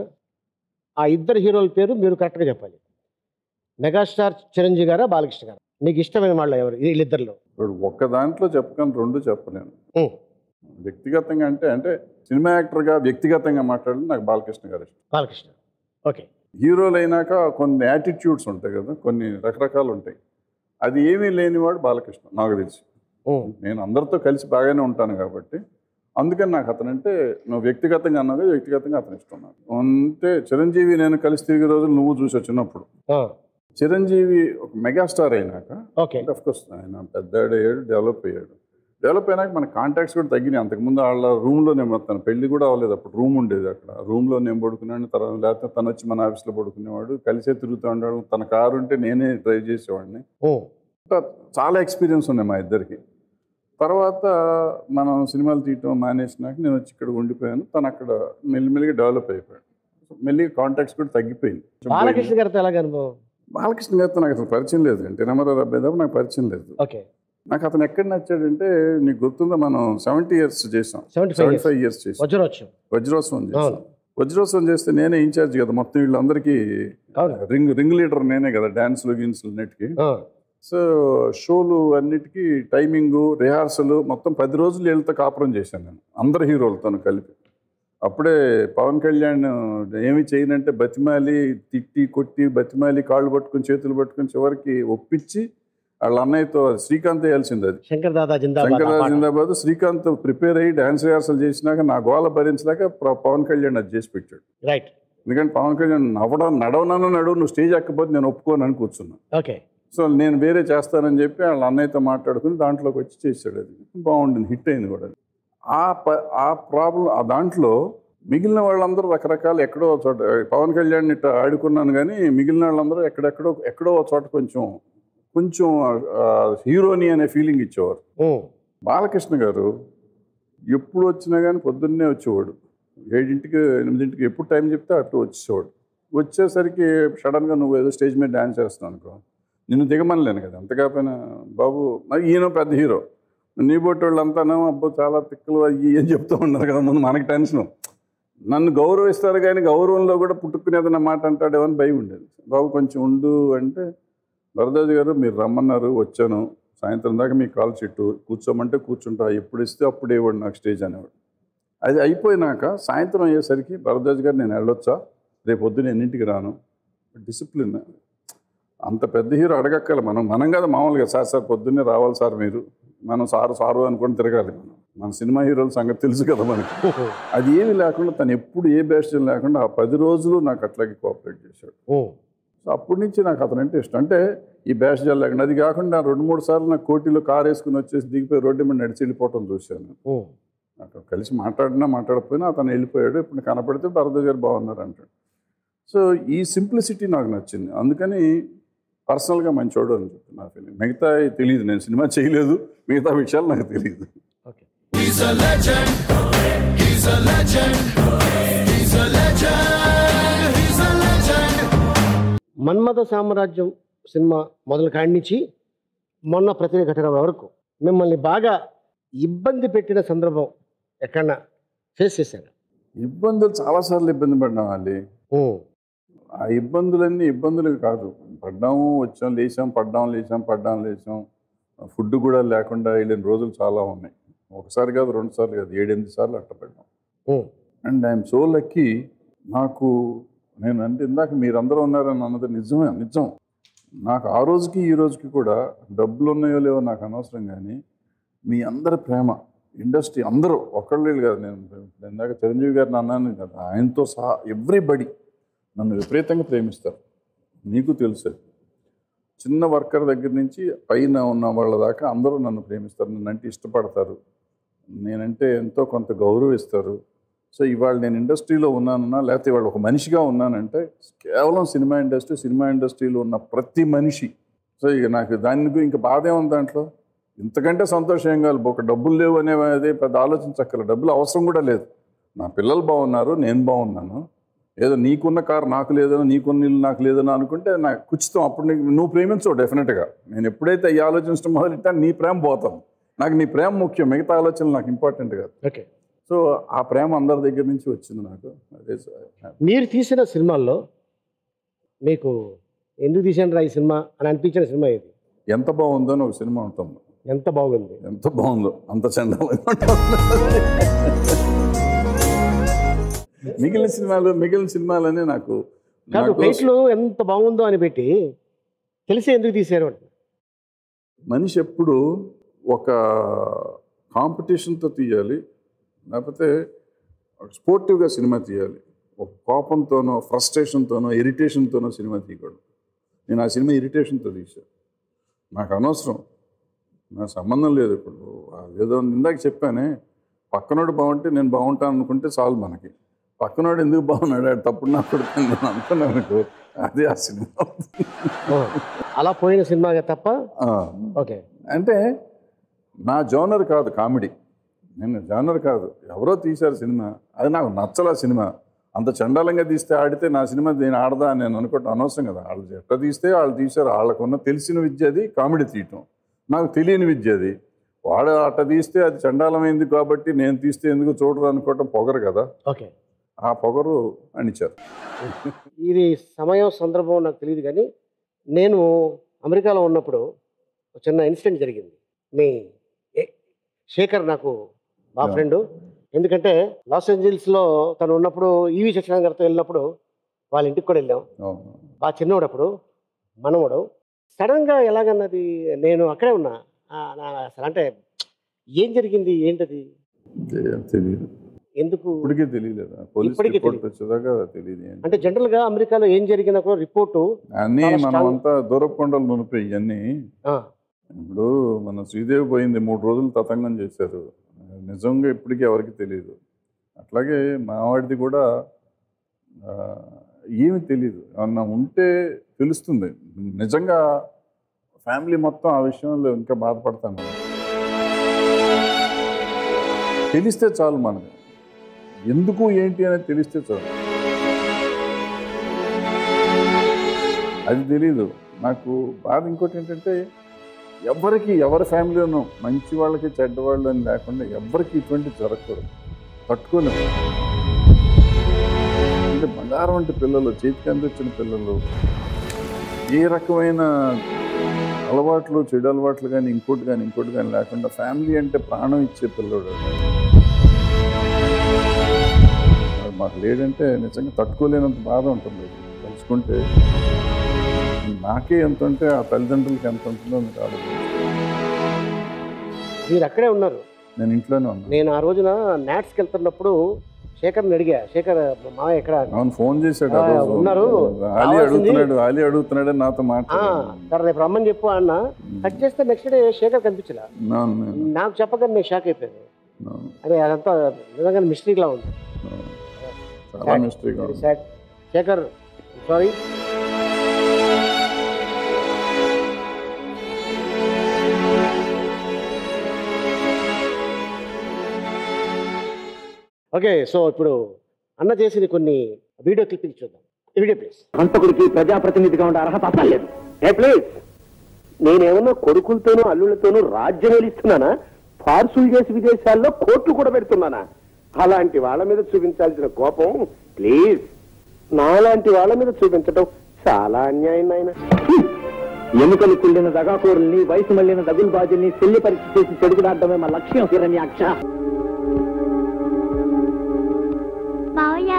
ఆ ఇద్దరు హీరోల పేరు మీరు కరెక్ట్గా చెప్పాలి మెగాస్టార్ చిరంజీవి గారా బాలకృష్ణ గారు మీకు ఇష్టమైన వాళ్ళు ఎవరు వీళ్ళిద్దరిలో ఇప్పుడు ఒక్క దాంట్లో చెప్పకని రెండు చెప్పలేను ఉమ్. వ్యక్తిగతంగా అంటే అంటే సినిమా యాక్టర్గా వ్యక్తిగతంగా మాట్లాడి నాకు బాలకృష్ణ గారు ఇష్టం బాలకృష్ణ ఓకే హీరోలు అయినాక కొన్ని యాటిట్యూడ్స్ ఉంటాయి కదా కొన్ని రకరకాలు ఉంటాయి అది ఏమీ లేనివాడు బాలకృష్ణ నాకు తెలిసి ఉమ్. నేను అందరితో కలిసి బాగానే ఉంటాను కాబట్టి అందుకని నాకు అతనంటే నువ్వు వ్యక్తిగతంగా అన్నది వ్యక్తిగతంగా అతను ఇష్టం నాకు అంటే చిరంజీవి నేను కలిసి తిరిగే రోజులు నువ్వు చూసి వచ్చినప్పుడు ఆ, చిరంజీవి ఒక మెగాస్టార్ అయినాక ఓకే అంటే కోర్స్ ఆయన పెద్ద అయ్యాడు డెవలప్ అయ్యాడు డెవలప్ అయినాక మన కాంటాక్ట్స్ కూడా తగ్గినాయి అంతకుముందు వాళ్ళ రూమ్లోనే మొత్తం పెళ్లి కూడా అవ్వలేదు అప్పుడు రూమ్ ఉండేది అక్కడ రూమ్లో నేను పడుకున్నాను తర్వాత లేకపోతే తను వచ్చి మన ఆఫీస్లో పడుకునేవాడు కలిసే తిరుగుతూ ఉండేవాడు తన కారు ఉంటే నేనే డ్రైవ్ చేసేవాడిని ఉమ్. ఇంకా చాలా ఎక్స్పీరియన్స్ ఉన్నాయి మా ఇద్దరికి తర్వాత మనం సినిమాలు తీయటం మానేసినాక నేను వచ్చి ఇక్కడ ఉండిపోయాను తను అక్కడ మెల్లిమెల్లిగా డెవలప్ అయిపోయాడు మెల్లిగా కాంటాక్ట్స్ కూడా తగ్గిపోయింది బాలకృష్ణ గారితో ఎలాగ అనుభవం బాలకృష్ణ గారితో నాకు అసలు పరిచయం లేదు ఎన్టీ రామారావు అబ్బాయి తప్ప నాకు పరిచయం లేదు ఓకే నాకు అతను ఎక్కడ నచ్చాడంటే నీకు గుర్తుందా మనం సెవెంటీ ఇయర్స్ చేసాం 75 సెవెంటీ ఫైవ్ ఇయర్స్ చేసాం వజ్రోత్సవం వజ్రోత్సవం చేసాం అవును. వజ్రోత్సవం చేస్తే నేనే ఇన్ఛార్జ్ కదా మొత్తం వీళ్ళందరికీ అవును రింగ్ రింగ్ లీడర్ నేనే కదా డ్యాన్స్లు గిన్స్లు అన్నిటికీ ఆ, సో షోలు అన్నిటికీ టైమింగు రిహార్సల్ మొత్తం పది రోజులు వీళ్ళతో కాపురం చేశాను నేను అందరు హీరోలతో కలిపి అప్పుడే పవన్ కళ్యాణ్ ఏమి చేయనంటే బతిమాలి తిట్టి కొట్టి బతిమాలి కాళ్ళు పట్టుకుని చేతులు పట్టుకుని చివరికి ఒప్పించి వాళ్ళ అన్నయ్యతో శ్రీకాంత్ వేయాల్సింది అది శంకర్ దాదా జిందాబాద్ ఆ శంకరరాజు పాట. జిందాబాద్ శ్రీకాంత్ ప్రిపేర్ అయ్యి డాన్స్ రిహార్సల్ చేసినాక నా గోల భరించలేక ప్ర- పవన్ కళ్యాణ్ అది చేసి పెట్టాడు రైట్ ఎందుకంటే పవన్ కళ్యాణ్ నవ్వడం నడవనను నడువు నువ్వు స్టేజ్ ఎక్కకపోతే నేను ఒప్పుకోనని కూర్చున్నా ఓకే సో నేను వేరే చేస్తానని చెప్పి వాళ్ళ అన్నయ్యతో మాట్లాడుకుని దాంట్లోకి వచ్చి చేశాడు అది బాగుండింది హిట్ అయింది కూడా అది. ఆ ప ఆ ప్రాబ్లం ఆ దాంట్లో మిగిలిన వాళ్ళందరూ రకరకాల ఎక్కడో ఒక చోట పవన్ కళ్యాణ్ ఇట్లా ఆడుకున్నాను కానీ మిగిలిన వాళ్ళందరూ ఎక్కడెక్కడో ఎక్కడో ఒక చోట కొంచెం కొంచెం ఆ, హీరోని అనే ఫీలింగ్ ఇచ్చేవారు ఉమ్. బాలకృష్ణ గారు ఎప్పుడు వచ్చినా కానీ పొద్దున్నే వచ్చేవాడు ఏడింటికి ఎనిమిదింటికి ఎప్పుడు టైం చెప్తే అటు వచ్చేవాడు వచ్చేసరికి సడన్గా నువ్వు ఏదో స్టేజ్ మీద డ్యాన్స్ చేస్తున్నావు అనుకో నిన్ను దిగమనలేను కదా అంత కాకపోయినా బాబు మరి ఈయన పెద్ద హీరో నీ బొట్టు వాళ్ళంతానో అబ్బో చాలా తిక్కలు అయ్యి అని చెప్తూ ఉన్నారు కదా ముందు మనకి టెన్షన్ నన్ను గౌరవిస్తారు కానీ గౌరవంలో కూడా పుట్టుకునేదన్న మాట అంటాడేమో అని భయం ఉండేది బాబు కొంచెం ఉండు అంటే వరదాజు గారు మీరు రమ్మన్నారు వచ్చాను సాయంత్రం దాకా మీ కాల్ చెట్టు కూర్చోమంటే కూర్చుంటా ఎప్పుడు ఇస్తే అప్పుడు ఇవ్వండి నాకు స్టేజ్ అనేవాడు అది అయిపోయినాక సాయంత్రం అయ్యేసరికి భరద్వాజ్ గారు నేను వెళ్ళొచ్చా రేపు పొద్దున ఎన్నింటికి రాను డిసిప్లిన్ అంత పెద్ద హీరో అడగక్కల మనం మనం కదా మామూలుగా సార్ సార్ పొద్దున్నే రావాలి సార్ మీరు మనం సారు సారు అనుకొని తిరగాలి మనం మన సినిమా హీరోల సంగతి తెలుసు కదా మనకి అది ఏమీ లేకుండా తను ఎప్పుడు ఏ బ్యాస్టన్ లేకుండా ఆ పది రోజులు నాకు అట్లాగే కోఆపరేట్ చేశాడు ఉమ్. సో అప్పటి నుంచి నాకు అతను అంటే ఇష్టం అంటే ఈ బ్యాష్ జల్ లేకుండా అది కాకుండా రెండు మూడు సార్లు నాకు కోటిలో కారు వేసుకుని వచ్చేసి దిగిపోయి రోడ్డు మీద నడిచి వెళ్ళిపోవటం చూశాను ఉమ్. నాకు కలిసి మాట్లాడినా మాట్లాడకపోయినా అతను వెళ్ళిపోయాడు ఇప్పుడు కనపడితే భరత గారు బాగున్నారు అంటాడు సో ఈ సింప్లిసిటీ నాకు నచ్చింది అందుకని పర్సనల్గా మంచోడు అని చెప్పి నా ఫీలింగ్ మిగతా తెలియదు నేను సినిమా చేయలేదు మిగతా విషయాలు నాకు తెలియదు okay He's a legend. He's a legend. He's a legend. Manmatha Samrajyam సినిమా మొదలు కాడి నుంచి మొన్న ప్రతి ఘటన వరకు మిమ్మల్ని బాగా ఇబ్బంది పెట్టిన సందర్భం ఎక్కడన్నా ఫేస్ చేశారు ఇబ్బందులు చాలాసార్లు ఇబ్బంది పడ్డాం వాళ్ళి ఉమ్, ఆ ఇబ్బందులన్నీ ఇబ్బందులు కాదు పడ్డాము వచ్చాం లేచాం పడ్డాం లేచాం పడ్డాం లేచాం ఫుడ్ కూడా లేకుండా వెళ్ళిన రోజులు చాలా ఉన్నాయి ఒకసారి కాదు రెండు సార్లు కాదు ఏడెనిమిది సార్లు అట్ట పడ్డాం ఉమ్, అండ్ ఐఎమ్ సో లక్కీ నాకు నేను అంటే ఇందాక మీరందరూ ఉన్నారని అన్నది నిజమే నిజం నాకు ఆ రోజుకి ఈ రోజుకి కూడా డబ్బులు ఉన్నాయో లేవో నాకు అనవసరం కానీ మీ అందరి ప్రేమ ఇండస్ట్రీ అందరూ ఒకళ్ళు కాదు నేను ఇందాక చిరంజీవి గారిని అన్నాను కదా ఆయనతో సహా ఎవ్రీబడి నన్ను విపరీతంగా ప్రేమిస్తారు నీకు తెలుసు అది. చిన్న వర్కర్ దగ్గర నుంచి పైన ఉన్న వాళ్ళ దాకా అందరూ నన్ను ప్రేమిస్తారు నన్ను అంటే ఇష్టపడతారు నేనంటే ఎంతో కొంత గౌరవిస్తారు సో ఇవాళ నేను ఇండస్ట్రీలో ఉన్నానన్నా లేకపోతే ఇవాళ ఒక మనిషిగా ఉన్నానంటే కేవలం సినిమా ఇండస్ట్రీ సినిమా ఇండస్ట్రీలో ఉన్న ప్రతి మనిషి సో ఇక నాకు దాని గురించి ఇంకా బాధ ఏముంది దాంట్లో ఇంతకంటే సంతోషం ఏం కాదు ఒక డబ్బులు లేవు అనేది పెద్ద ఆలోచించక్కల డబ్బులు అవసరం కూడా లేదు నా పిల్లలు బాగున్నారు నేను బాగున్నాను ఏదో నీకున్న కారు నాకు లేదనో నీకున్న ఇల్లు నాకు లేదనో అనుకుంటే నాకు కుచితం అప్పుడు నీకు నువ్వు ప్రేమించవు డెఫినెట్గా నేను ఎప్పుడైతే ఈ ఆలోచించడం మొదలెట్టా నీ ప్రేమ పోతాను నాకు నీ ప్రేమ ముఖ్యం మిగతా ఆలోచనలు నాకు ఇంపార్టెంట్ కాదు ఓకే సో ఆ ప్రేమ అందరి దగ్గర నుంచి వచ్చింది నాకు అదే సార్. మీరు తీసిన సినిమాల్లో మీకు ఎందుకు తీసాను ఈ సినిమా అని అనిపించిన సినిమా ఇది ఎంత బాగుందో అని ఒక సినిమా ఉంటుంది ఎంత బాగుంది ఎంత బాగుందో అంత చండాలంగా ఉంటుంది. మిగిలిన సినిమాలు మిగిలిన సినిమాలనే నాకు కాదు నాకు టైటిల్ ఎంత బాగుందో అని పెట్టి తెలిసి ఎందుకు తీశారు అంటే మనిషి ఎప్పుడు ఒక కాంపిటీషన్తో తీయాలి లేకపోతే స్పోర్టివ్గా సినిమా తీయాలి ఒక కోపంతోనో ఫ్రస్ట్రేషన్తోనో ఇరిటేషన్తోనో సినిమా తీయకూడదు నేను ఆ సినిమా ఇరిటేషన్తో తీశాను నాకు అనవసరం నా సంబంధం లేదు ఇప్పుడు ఆ ఏదో ఇందాక చెప్పానే పక్కనోడు బాగుంటే నేను బాగుంటాను అనుకుంటే చాలు మనకి పక్కనోడు ఎందుకు బాగున్నాడు ఆడు తప్పుడు నా కొడుకు అని నేను అనుకున్నాను అనుకో అదే ఆ సినిమా ఓ, అలా పోయిన సినిమా తప్ప ఆ, ఓకే అంటే నా జోనర్ కాదు కామెడీ నేను జోనర్ కాదు ఎవరో తీశారు సినిమా అది నాకు నచ్చల సినిమా అంత చండాలంగా తీస్తే ఆడితే నా సినిమా నేను ఆడదా అని నేను అనుకోవటం అనవసరం కదా వాళ్ళు ఎట్లా తీస్తే వాళ్ళు తీశారు వాళ్ళకున్న తెలిసిన విద్య అది కామెడీ తీయటం నాకు తెలియని విద్య అది వాడు అట్ట తీస్తే అది చండాలమైంది కాబట్టి నేను తీస్తే ఎందుకు చూడరు అనుకోవటం పొగరు కదా ఓకే ఆ పొగరు అనిచారు ఇది సమయం సందర్భం నాకు తెలియదు కానీ నేను అమెరికాలో ఉన్నప్పుడు ఒక చిన్న ఇన్సిడెంట్ జరిగింది మీ ఏ- శేఖర్ నాకు మా Yeah. ఫ్రెండ్ ఎందుకంటే లాస్ ఏంజల్స్లో తను ఉన్నప్పుడు ఈవి సత్యనారాయణ గారితో వెళ్ళినప్పుడు వాళ్ళ ఇంటికి కూడా వెళ్ళాం అవును. బాగా చిన్నవాడు అప్పుడు మనవడు సడన్గా ఎలాగన్నది నేను అక్కడే ఉన్నా ఆ, నా- అసలు అంటే ఏం జరిగింది ఏంటది తె- తెలియదు ఎందుకు ఇప్పటికీ తెలియలేదు పోలీస్ ఇప్పటికీ రిపోర్ట్ వచ్చేదాకా తెలియదు ఏంటి. అంటే జనరల్గా అమెరికాలో ఏం జరిగినా కూడా రిపోర్టు అన్నీ చాలా మనం strong- అంతా దూరపు కొండలు నునిపోయి ఇవన్నీ ఆ, ఇప్పుడు మన శ్రీదేవి పోయింది మూడు రోజులు తతంగం చేశారు నిజంగా ఇప్పటికీ ఎవరికి తెలియదు అట్లాగే మావాడిది కూడా ఆ, ఏమి తెలియదు ఏమన్నా ఉంటే తెలుస్తుంది నిజంగా ఫ్యామిలీ మొత్తం ఆ విషయంలో ఇంకా బాధపడతాను తెలిస్తే చాలు మనకి ఎందుకు ఏంటి అనేది తెలిస్తే చాలు అది తెలీదు నాకు బాధ ఇంకోటి ఏంటంటే ఎవరికి ఎవరి ఫ్యామిలీలోనూ మంచి వాళ్ళకి చెడ్డ వాళ్ళు అని లేకుండా ఎవరికి ఇటువంటి జరగకూడదు పట్టుకోలేము అంటే బంగారం వంటి పిల్లలు చేతికి అందించిన పిల్లలు ఏ రకమైన అలవాట్లు చెడు అలవాట్లు కానీ ఇంకోటి కానీ ఇంకోటి కానీ లేకుండా ఫ్యామిలీ అంటే ప్రాణం ఇచ్చే పిల్లడు వాడు మాకు లేడంటే నిజంగా తట్టుకోలేనంత బాధ ఉంటుంది తలుచుకుంటే నాకే ఎంత ఉంటే ఆ తల్లిదండ్రులకి ఎంత ఉంటుందో మీకు ఆలోచించండి మీరు అక్కడే ఉన్నారు నేను ఇంట్లోనే ఉన్నాను నేను ఆ రోజున నాట్స్కి వెళ్తున్నప్పుడు శేఖర్ని అడిగా శేఖర్ మా మామయ్య ఎక్కడ అని. అవును ఫోన్ చేశాడు ఆ ఆ, రోజు ఉన్నారు. ఆలీ రావాల్సింది. అడుగుతున్నాడు ఆలీ అడుగుతున్నాడు అని నాతో ఆ, మాట్లాడాడు సరే రేపు రమ్మని చెప్పు అన్న కట్ చేస్తే నెక్స్ట్ డే శేఖర్ కనిపించలే అవును, నేను- నాకు చెప్పగానే నేను షాక్ అయిపోయాను అవును, అదే అదంతా నిజంగా మిస్టరీలా ఉంది అవును. చాలా mistake sad Shekhar sorry okay so ఇప్పుడు అన్న చేసిన కొన్ని వీడియో క్లిప్పింగ్ చూద్దాం ఇవిడే ప్లీజ్ హంతకుడికి ప్రజాప్రతినిధిగా ఉండే అర్హత అసలు లేదు ఏ ప్లీజ్ నేనేమన్నా కొడుకులతోనూ అల్లుళ్ళతోనూ రాజ్యం వెలిస్తున్నానా పార్సులు చేసి విదేశాల్లో కోట్లు కూడా పెడుతున్నానా అలాంటి వాళ్ళ మీద చూపించాల్సిన కోపం ప్లీజ్ నాలాంటి వాళ్ళ మీద చూపించడం చాలా అన్యాయం నాయన ఎముకలు కుళ్ళిన దగాకోరుల్ని వయసు మళ్ళిన దగులు బాజుల్ని శల్య పరీక్ష చేసి చెడుగుడాడమే మా లక్ష్యం హిరణ్యాక్ష మావయ్య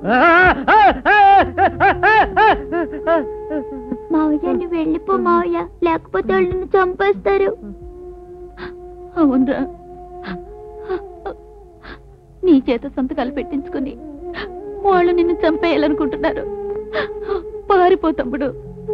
మావయ్య నువ్వు వెళ్ళిపో మావయ్య లేకపోతే వాళ్ళు నిన్ను చంపేస్తారు అవునరా నీ చేత సంతకాలు పెట్టించుకుని వాళ్ళు నిన్ను చంపేయాలనుకుంటున్నారు పారిపో తమ్ముడు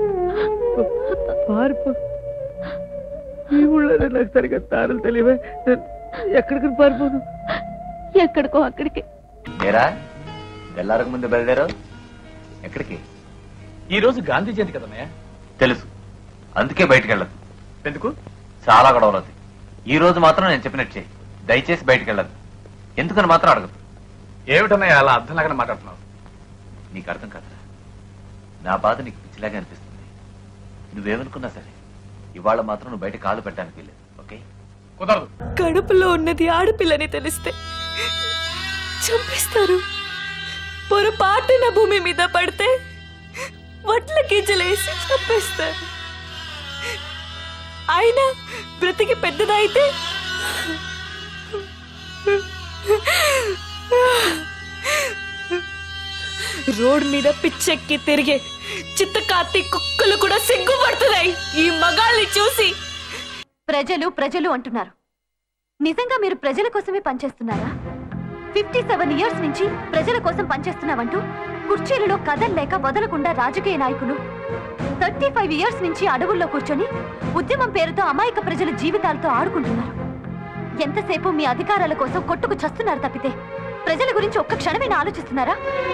పారిపో ఈ ఊళ్ళో నాకు సరిగ్గా తారలు తెలియవే ఎక్కడికి పారిపోను ఎక్కడికో అక్కడికి ఏరా తెల్లారకు ముందు బయలుదేరావు ఎక్కడికి ఈ రోజు గాంధీ జయంతి కదన్నయ్య తెలుసు అందుకే బయటికి వెళ్ళదు ఎందుకు చాలా గొడవలవుతాయి ఈ రోజు మాత్రం నేను చెప్పినట్టు చేయి దయచేసి బయటికి వెళ్ళదు ఎందుకని మాత్రం అడగదు ఏమిటన్నయ్య అలా అర్థంలాగానే మాట్లాడుతున్నావు నీకు అర్థం కాదురా నా బాధ నీకు పిచ్చిలాగా అనిపిస్తుంది నువ్వేమనుకున్నా సరే ఇవాళ మాత్రం నువ్వు బయట కాలు పెట్టడానికి వీల్లేదు ఓకే కుదరదు కడుపులో ఉన్నది ఆడపిల్లని తెలిస్తే చంపేస్తారు పొరపాటున భూమి మీద పడితే వడ్ల గింజలేసి చంపేస్తారు అయినా బ్రతికి పెద్దదైతే రోడ్ మీద పిచ్చెక్కి తిరిగే చిత్తకాతి కుక్కలు కూడా సిగ్గుపడుతున్నాయి ఈ మగాల్ని చూసి ప్రజలు ప్రజలు అంటున్నారు నిజంగా మీరు ప్రజల కోసమే పనిచేస్తున్నారా ఫిఫ్టీ సెవెన్ ఇయర్స్ నుంచి ప్రజల కోసం పనిచేస్తున్నామంటూ కుర్చీలలో కదల్లేక వదలకుండా రాజకీయ నాయకులు థర్టీ ఫైవ్ ఇయర్స్ నుంచి అడవుల్లో కూర్చొని ఉద్యమం పేరుతో అమాయక ప్రజల జీవితాలతో ఆడుకుంటున్నారు ఎంతసేపు మీ అధికారాల కోసం కొట్టుకు చస్తున్నారు తప్పితే ప్రజల గురించి ఒక్క క్షణమైనా ఆలోచిస్తున్నారా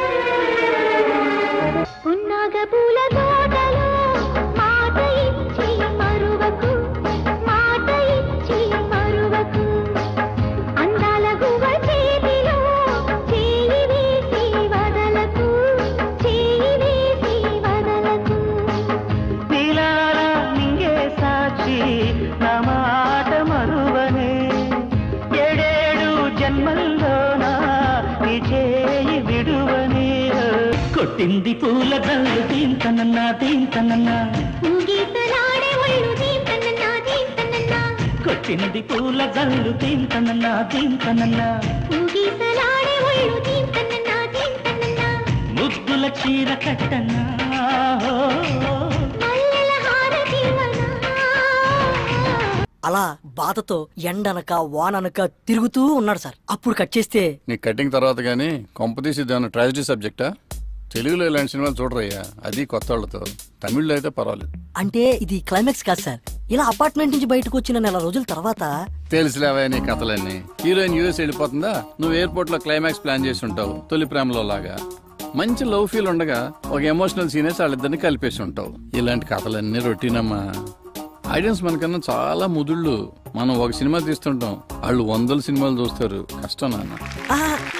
పున్నాగ పూల తోటలో మాట ఇచ్చి మరువకు మాట ఇచ్చి మరువకు అందాల గువ్వ చేతిలో చేయి వేసి వదలకు చేయి వేసి వదలకు నీలాల నింగే సాక్షి నా మాట మరువనే ఏడేడు జన్మల్లోనా నీ చేయి విడువనే కొట్టింది పూల జల్లు దీంతనన్నా దీంతనన్నా గీతలాడే ఒళ్ళు దీంతనన్నా దీంతనన్నా కొట్టింది పూల జల్లు దీంతనన్నా దీంతనన్నా గీతలాడే ఒళ్ళు దీంతనన్నా దీంతనన్నా ముద్దుల చీర కట్టన్నా ఓ, మల్లెల హారతివనా అలా బాధతో ఎండనక వాననక తిరుగుతూ ఉన్నాడు సార్ అప్పుడు కట్ చేస్తే నీ కటింగ్ తర్వాత కానీ కొంపతీసి దాని ట్రాజడీ సబ్జెక్టా తెలుగులో ఇలాంటి సినిమాలు చూడరయ్యా అది కొత్త వాళ్ళతో తమిళ్లో అయితే పర్వాలేదు అంటే ఇది క్లైమాక్స్ కాదు సార్ ఇలా అపార్ట్మెంట్ నుంచి బయటకు వచ్చిన నెల రోజుల తర్వాత తెలుసులేవా నీ కథలన్నీ హీరోయిన్ యూఎస్ వెళ్ళిపోతుందా నువ్వు ఎయిర్పోర్ట్ లో క్లైమాక్స్ ప్లాన్ చేసి ఉంటావు తొలి ప్రేమలో లాగా మంచి లవ్ ఫీల్ ఉండగా ఒక ఎమోషనల్ సీనేసి వాళ్ళిద్దరిని కలిపేసి ఉంటావు ఇలాంటి కథలన్నీ రొటీన్ అమ్మా ఆడియన్స్ మనకన్నా చాలా ముదుళ్ళు మనం ఒక సినిమా తీస్తుంటాం వాళ్ళు వందల సినిమాలు చూస్తారు కష్టం నాన్న ఆ,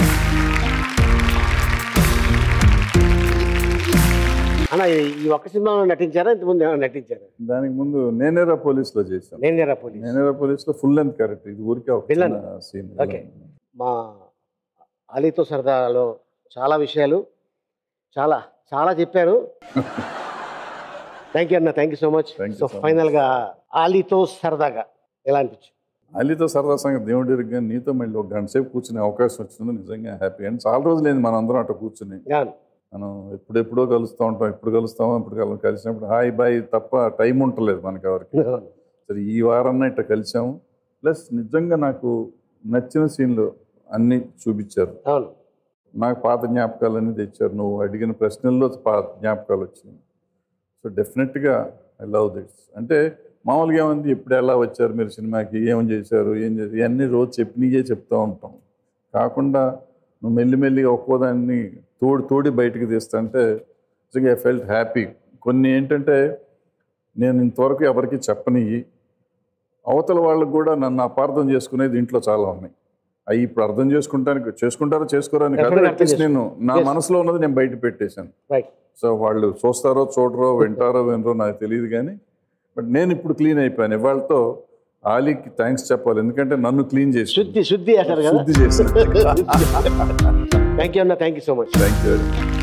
అన్న ఈ- ఈ ఒక్క సినిమాలో నటించారా ఇంతకుముందు ఏమైనా నటించారా దానికి ముందు నేనేరా పోలీస్ లో చేశాను నేనేరా పోలీస్ నేనేరా పోలీస్ లో ఫుల్ లెంత్ క్యారెక్టర్ ఇది ఊరికే ఒక విలన్ సీన్ ఓకే మా అలీతో సరదాలో చాలా విషయాలు చాలా చాలా చెప్పారు థ్యాంక్ యూ అన్న thank you so much so ఫైనల్గా ఆలీతో సరదాగా ఎలా అనిపించు అలీతో సరదా సంగతి దేవుడి దగ్గర నీతో మళ్ళీ ఒక గంట సేపు కూర్చునే అవకాశం వచ్చింది నిజంగా హ్యాపీ అండ్ చాలా రోజులైంది మనం అందరం అట్లా కూర్చుని మనం ఎప్పుడెప్పుడో కలుస్తూ ఉంటాం ఎప్పుడు కలుస్తామో ఇప్పుడు కల- కలిసినప్పుడు హాయ్ బాయ్ తప్ప టైం ఉండలేదు మనకి ఎవరికి సరే ఈ వారాన్న ఇట్లా కలిసాము ప్లస్ నిజంగా నాకు నచ్చిన సీన్లు అన్నీ చూపించారు అవును నాకు పాత జ్ఞాపకాలన్నీ తెచ్చారు నువ్వు అడిగిన ప్రశ్నల్లో పాత జ్ఞాపకాలు వచ్చినాయి సో డెఫినెట్గా ఐ లవ్ దిట్స్ అంటే మామూలుగా ఏమంది ఇప్పుడు ఎలా వచ్చారు మీరు సినిమాకి ఏం చేశారు ఏం చేశారు ఇవన్నీ రోజు చెప్పినయే చెప్తూ ఉంటాం కాకుండా నువ్వు మెల్లిమెల్లిగా ఒక్కోదాన్ని తోడి తోడి బయటకు తీస్తుంటే నిజంగా ఐ ఫెల్ట్ హ్యాపీ కొన్ని ఏంటంటే నేను ఇంతవరకు ఎవరికి చెప్పనివి అవతల వాళ్ళకు కూడా నన్ను అపార్థం చేసుకునేది ఇంట్లో చాలా ఉన్నాయి అవి ఇప్పుడు అర్థం చేసుకుంటానికి చేసుకుంటారో చేసుకోరో అని కాదు Definitely అర్థం అట్లీస్ట్ నేను నా Yes. మనసులో ఉన్నది నేను బయట పెట్టేశాను రైట్ సో వాళ్ళు చూస్తారో చూడరో వింటారో వినరో నాకు తెలియదు కానీ బట్ నేను ఇప్పుడు క్లీన్ అయిపోయాను ఇవాళతో ఆలీకి థ్యాంక్స్ చెప్పాలి ఎందుకంటే నన్ను క్లీన్ చేసి శుద్ధి శుద్ధి అంటారు కదా శుద్ధి చేసి థ్యాంక్ యూ అన్న thank you so much thank you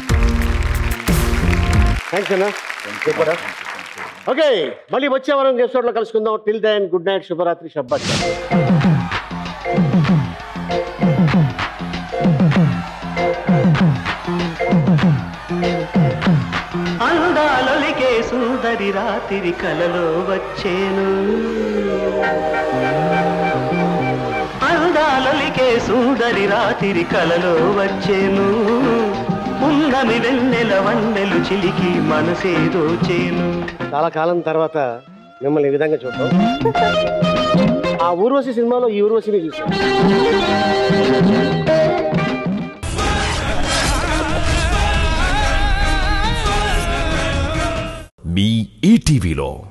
thanks అన్న సూపర్ ఓకే మళ్ళీ వచ్చే వారం ఎపిసోడ్ లో కలుసుకుందాం టిల్ దెన్ గుడ్ నైట్ శుభరాత్రి శబ్బాత్ అందాలొలికే సుందరి రాత్రి కలలో వచ్చేను అందాలొలికే సుందరి రాత్రి కలలో వచ్చేను ఉన్నమి వెన్నెల వన్నెలు చిలికి మనసేదో చేను చాలా కాలం తర్వాత మిమ్మల్ని ఈ విధంగా చూద్దాం ఆ ఊర్వశి సినిమాలో ఈ ఊర్వశిని చూసాం మీ ఈటీవీలో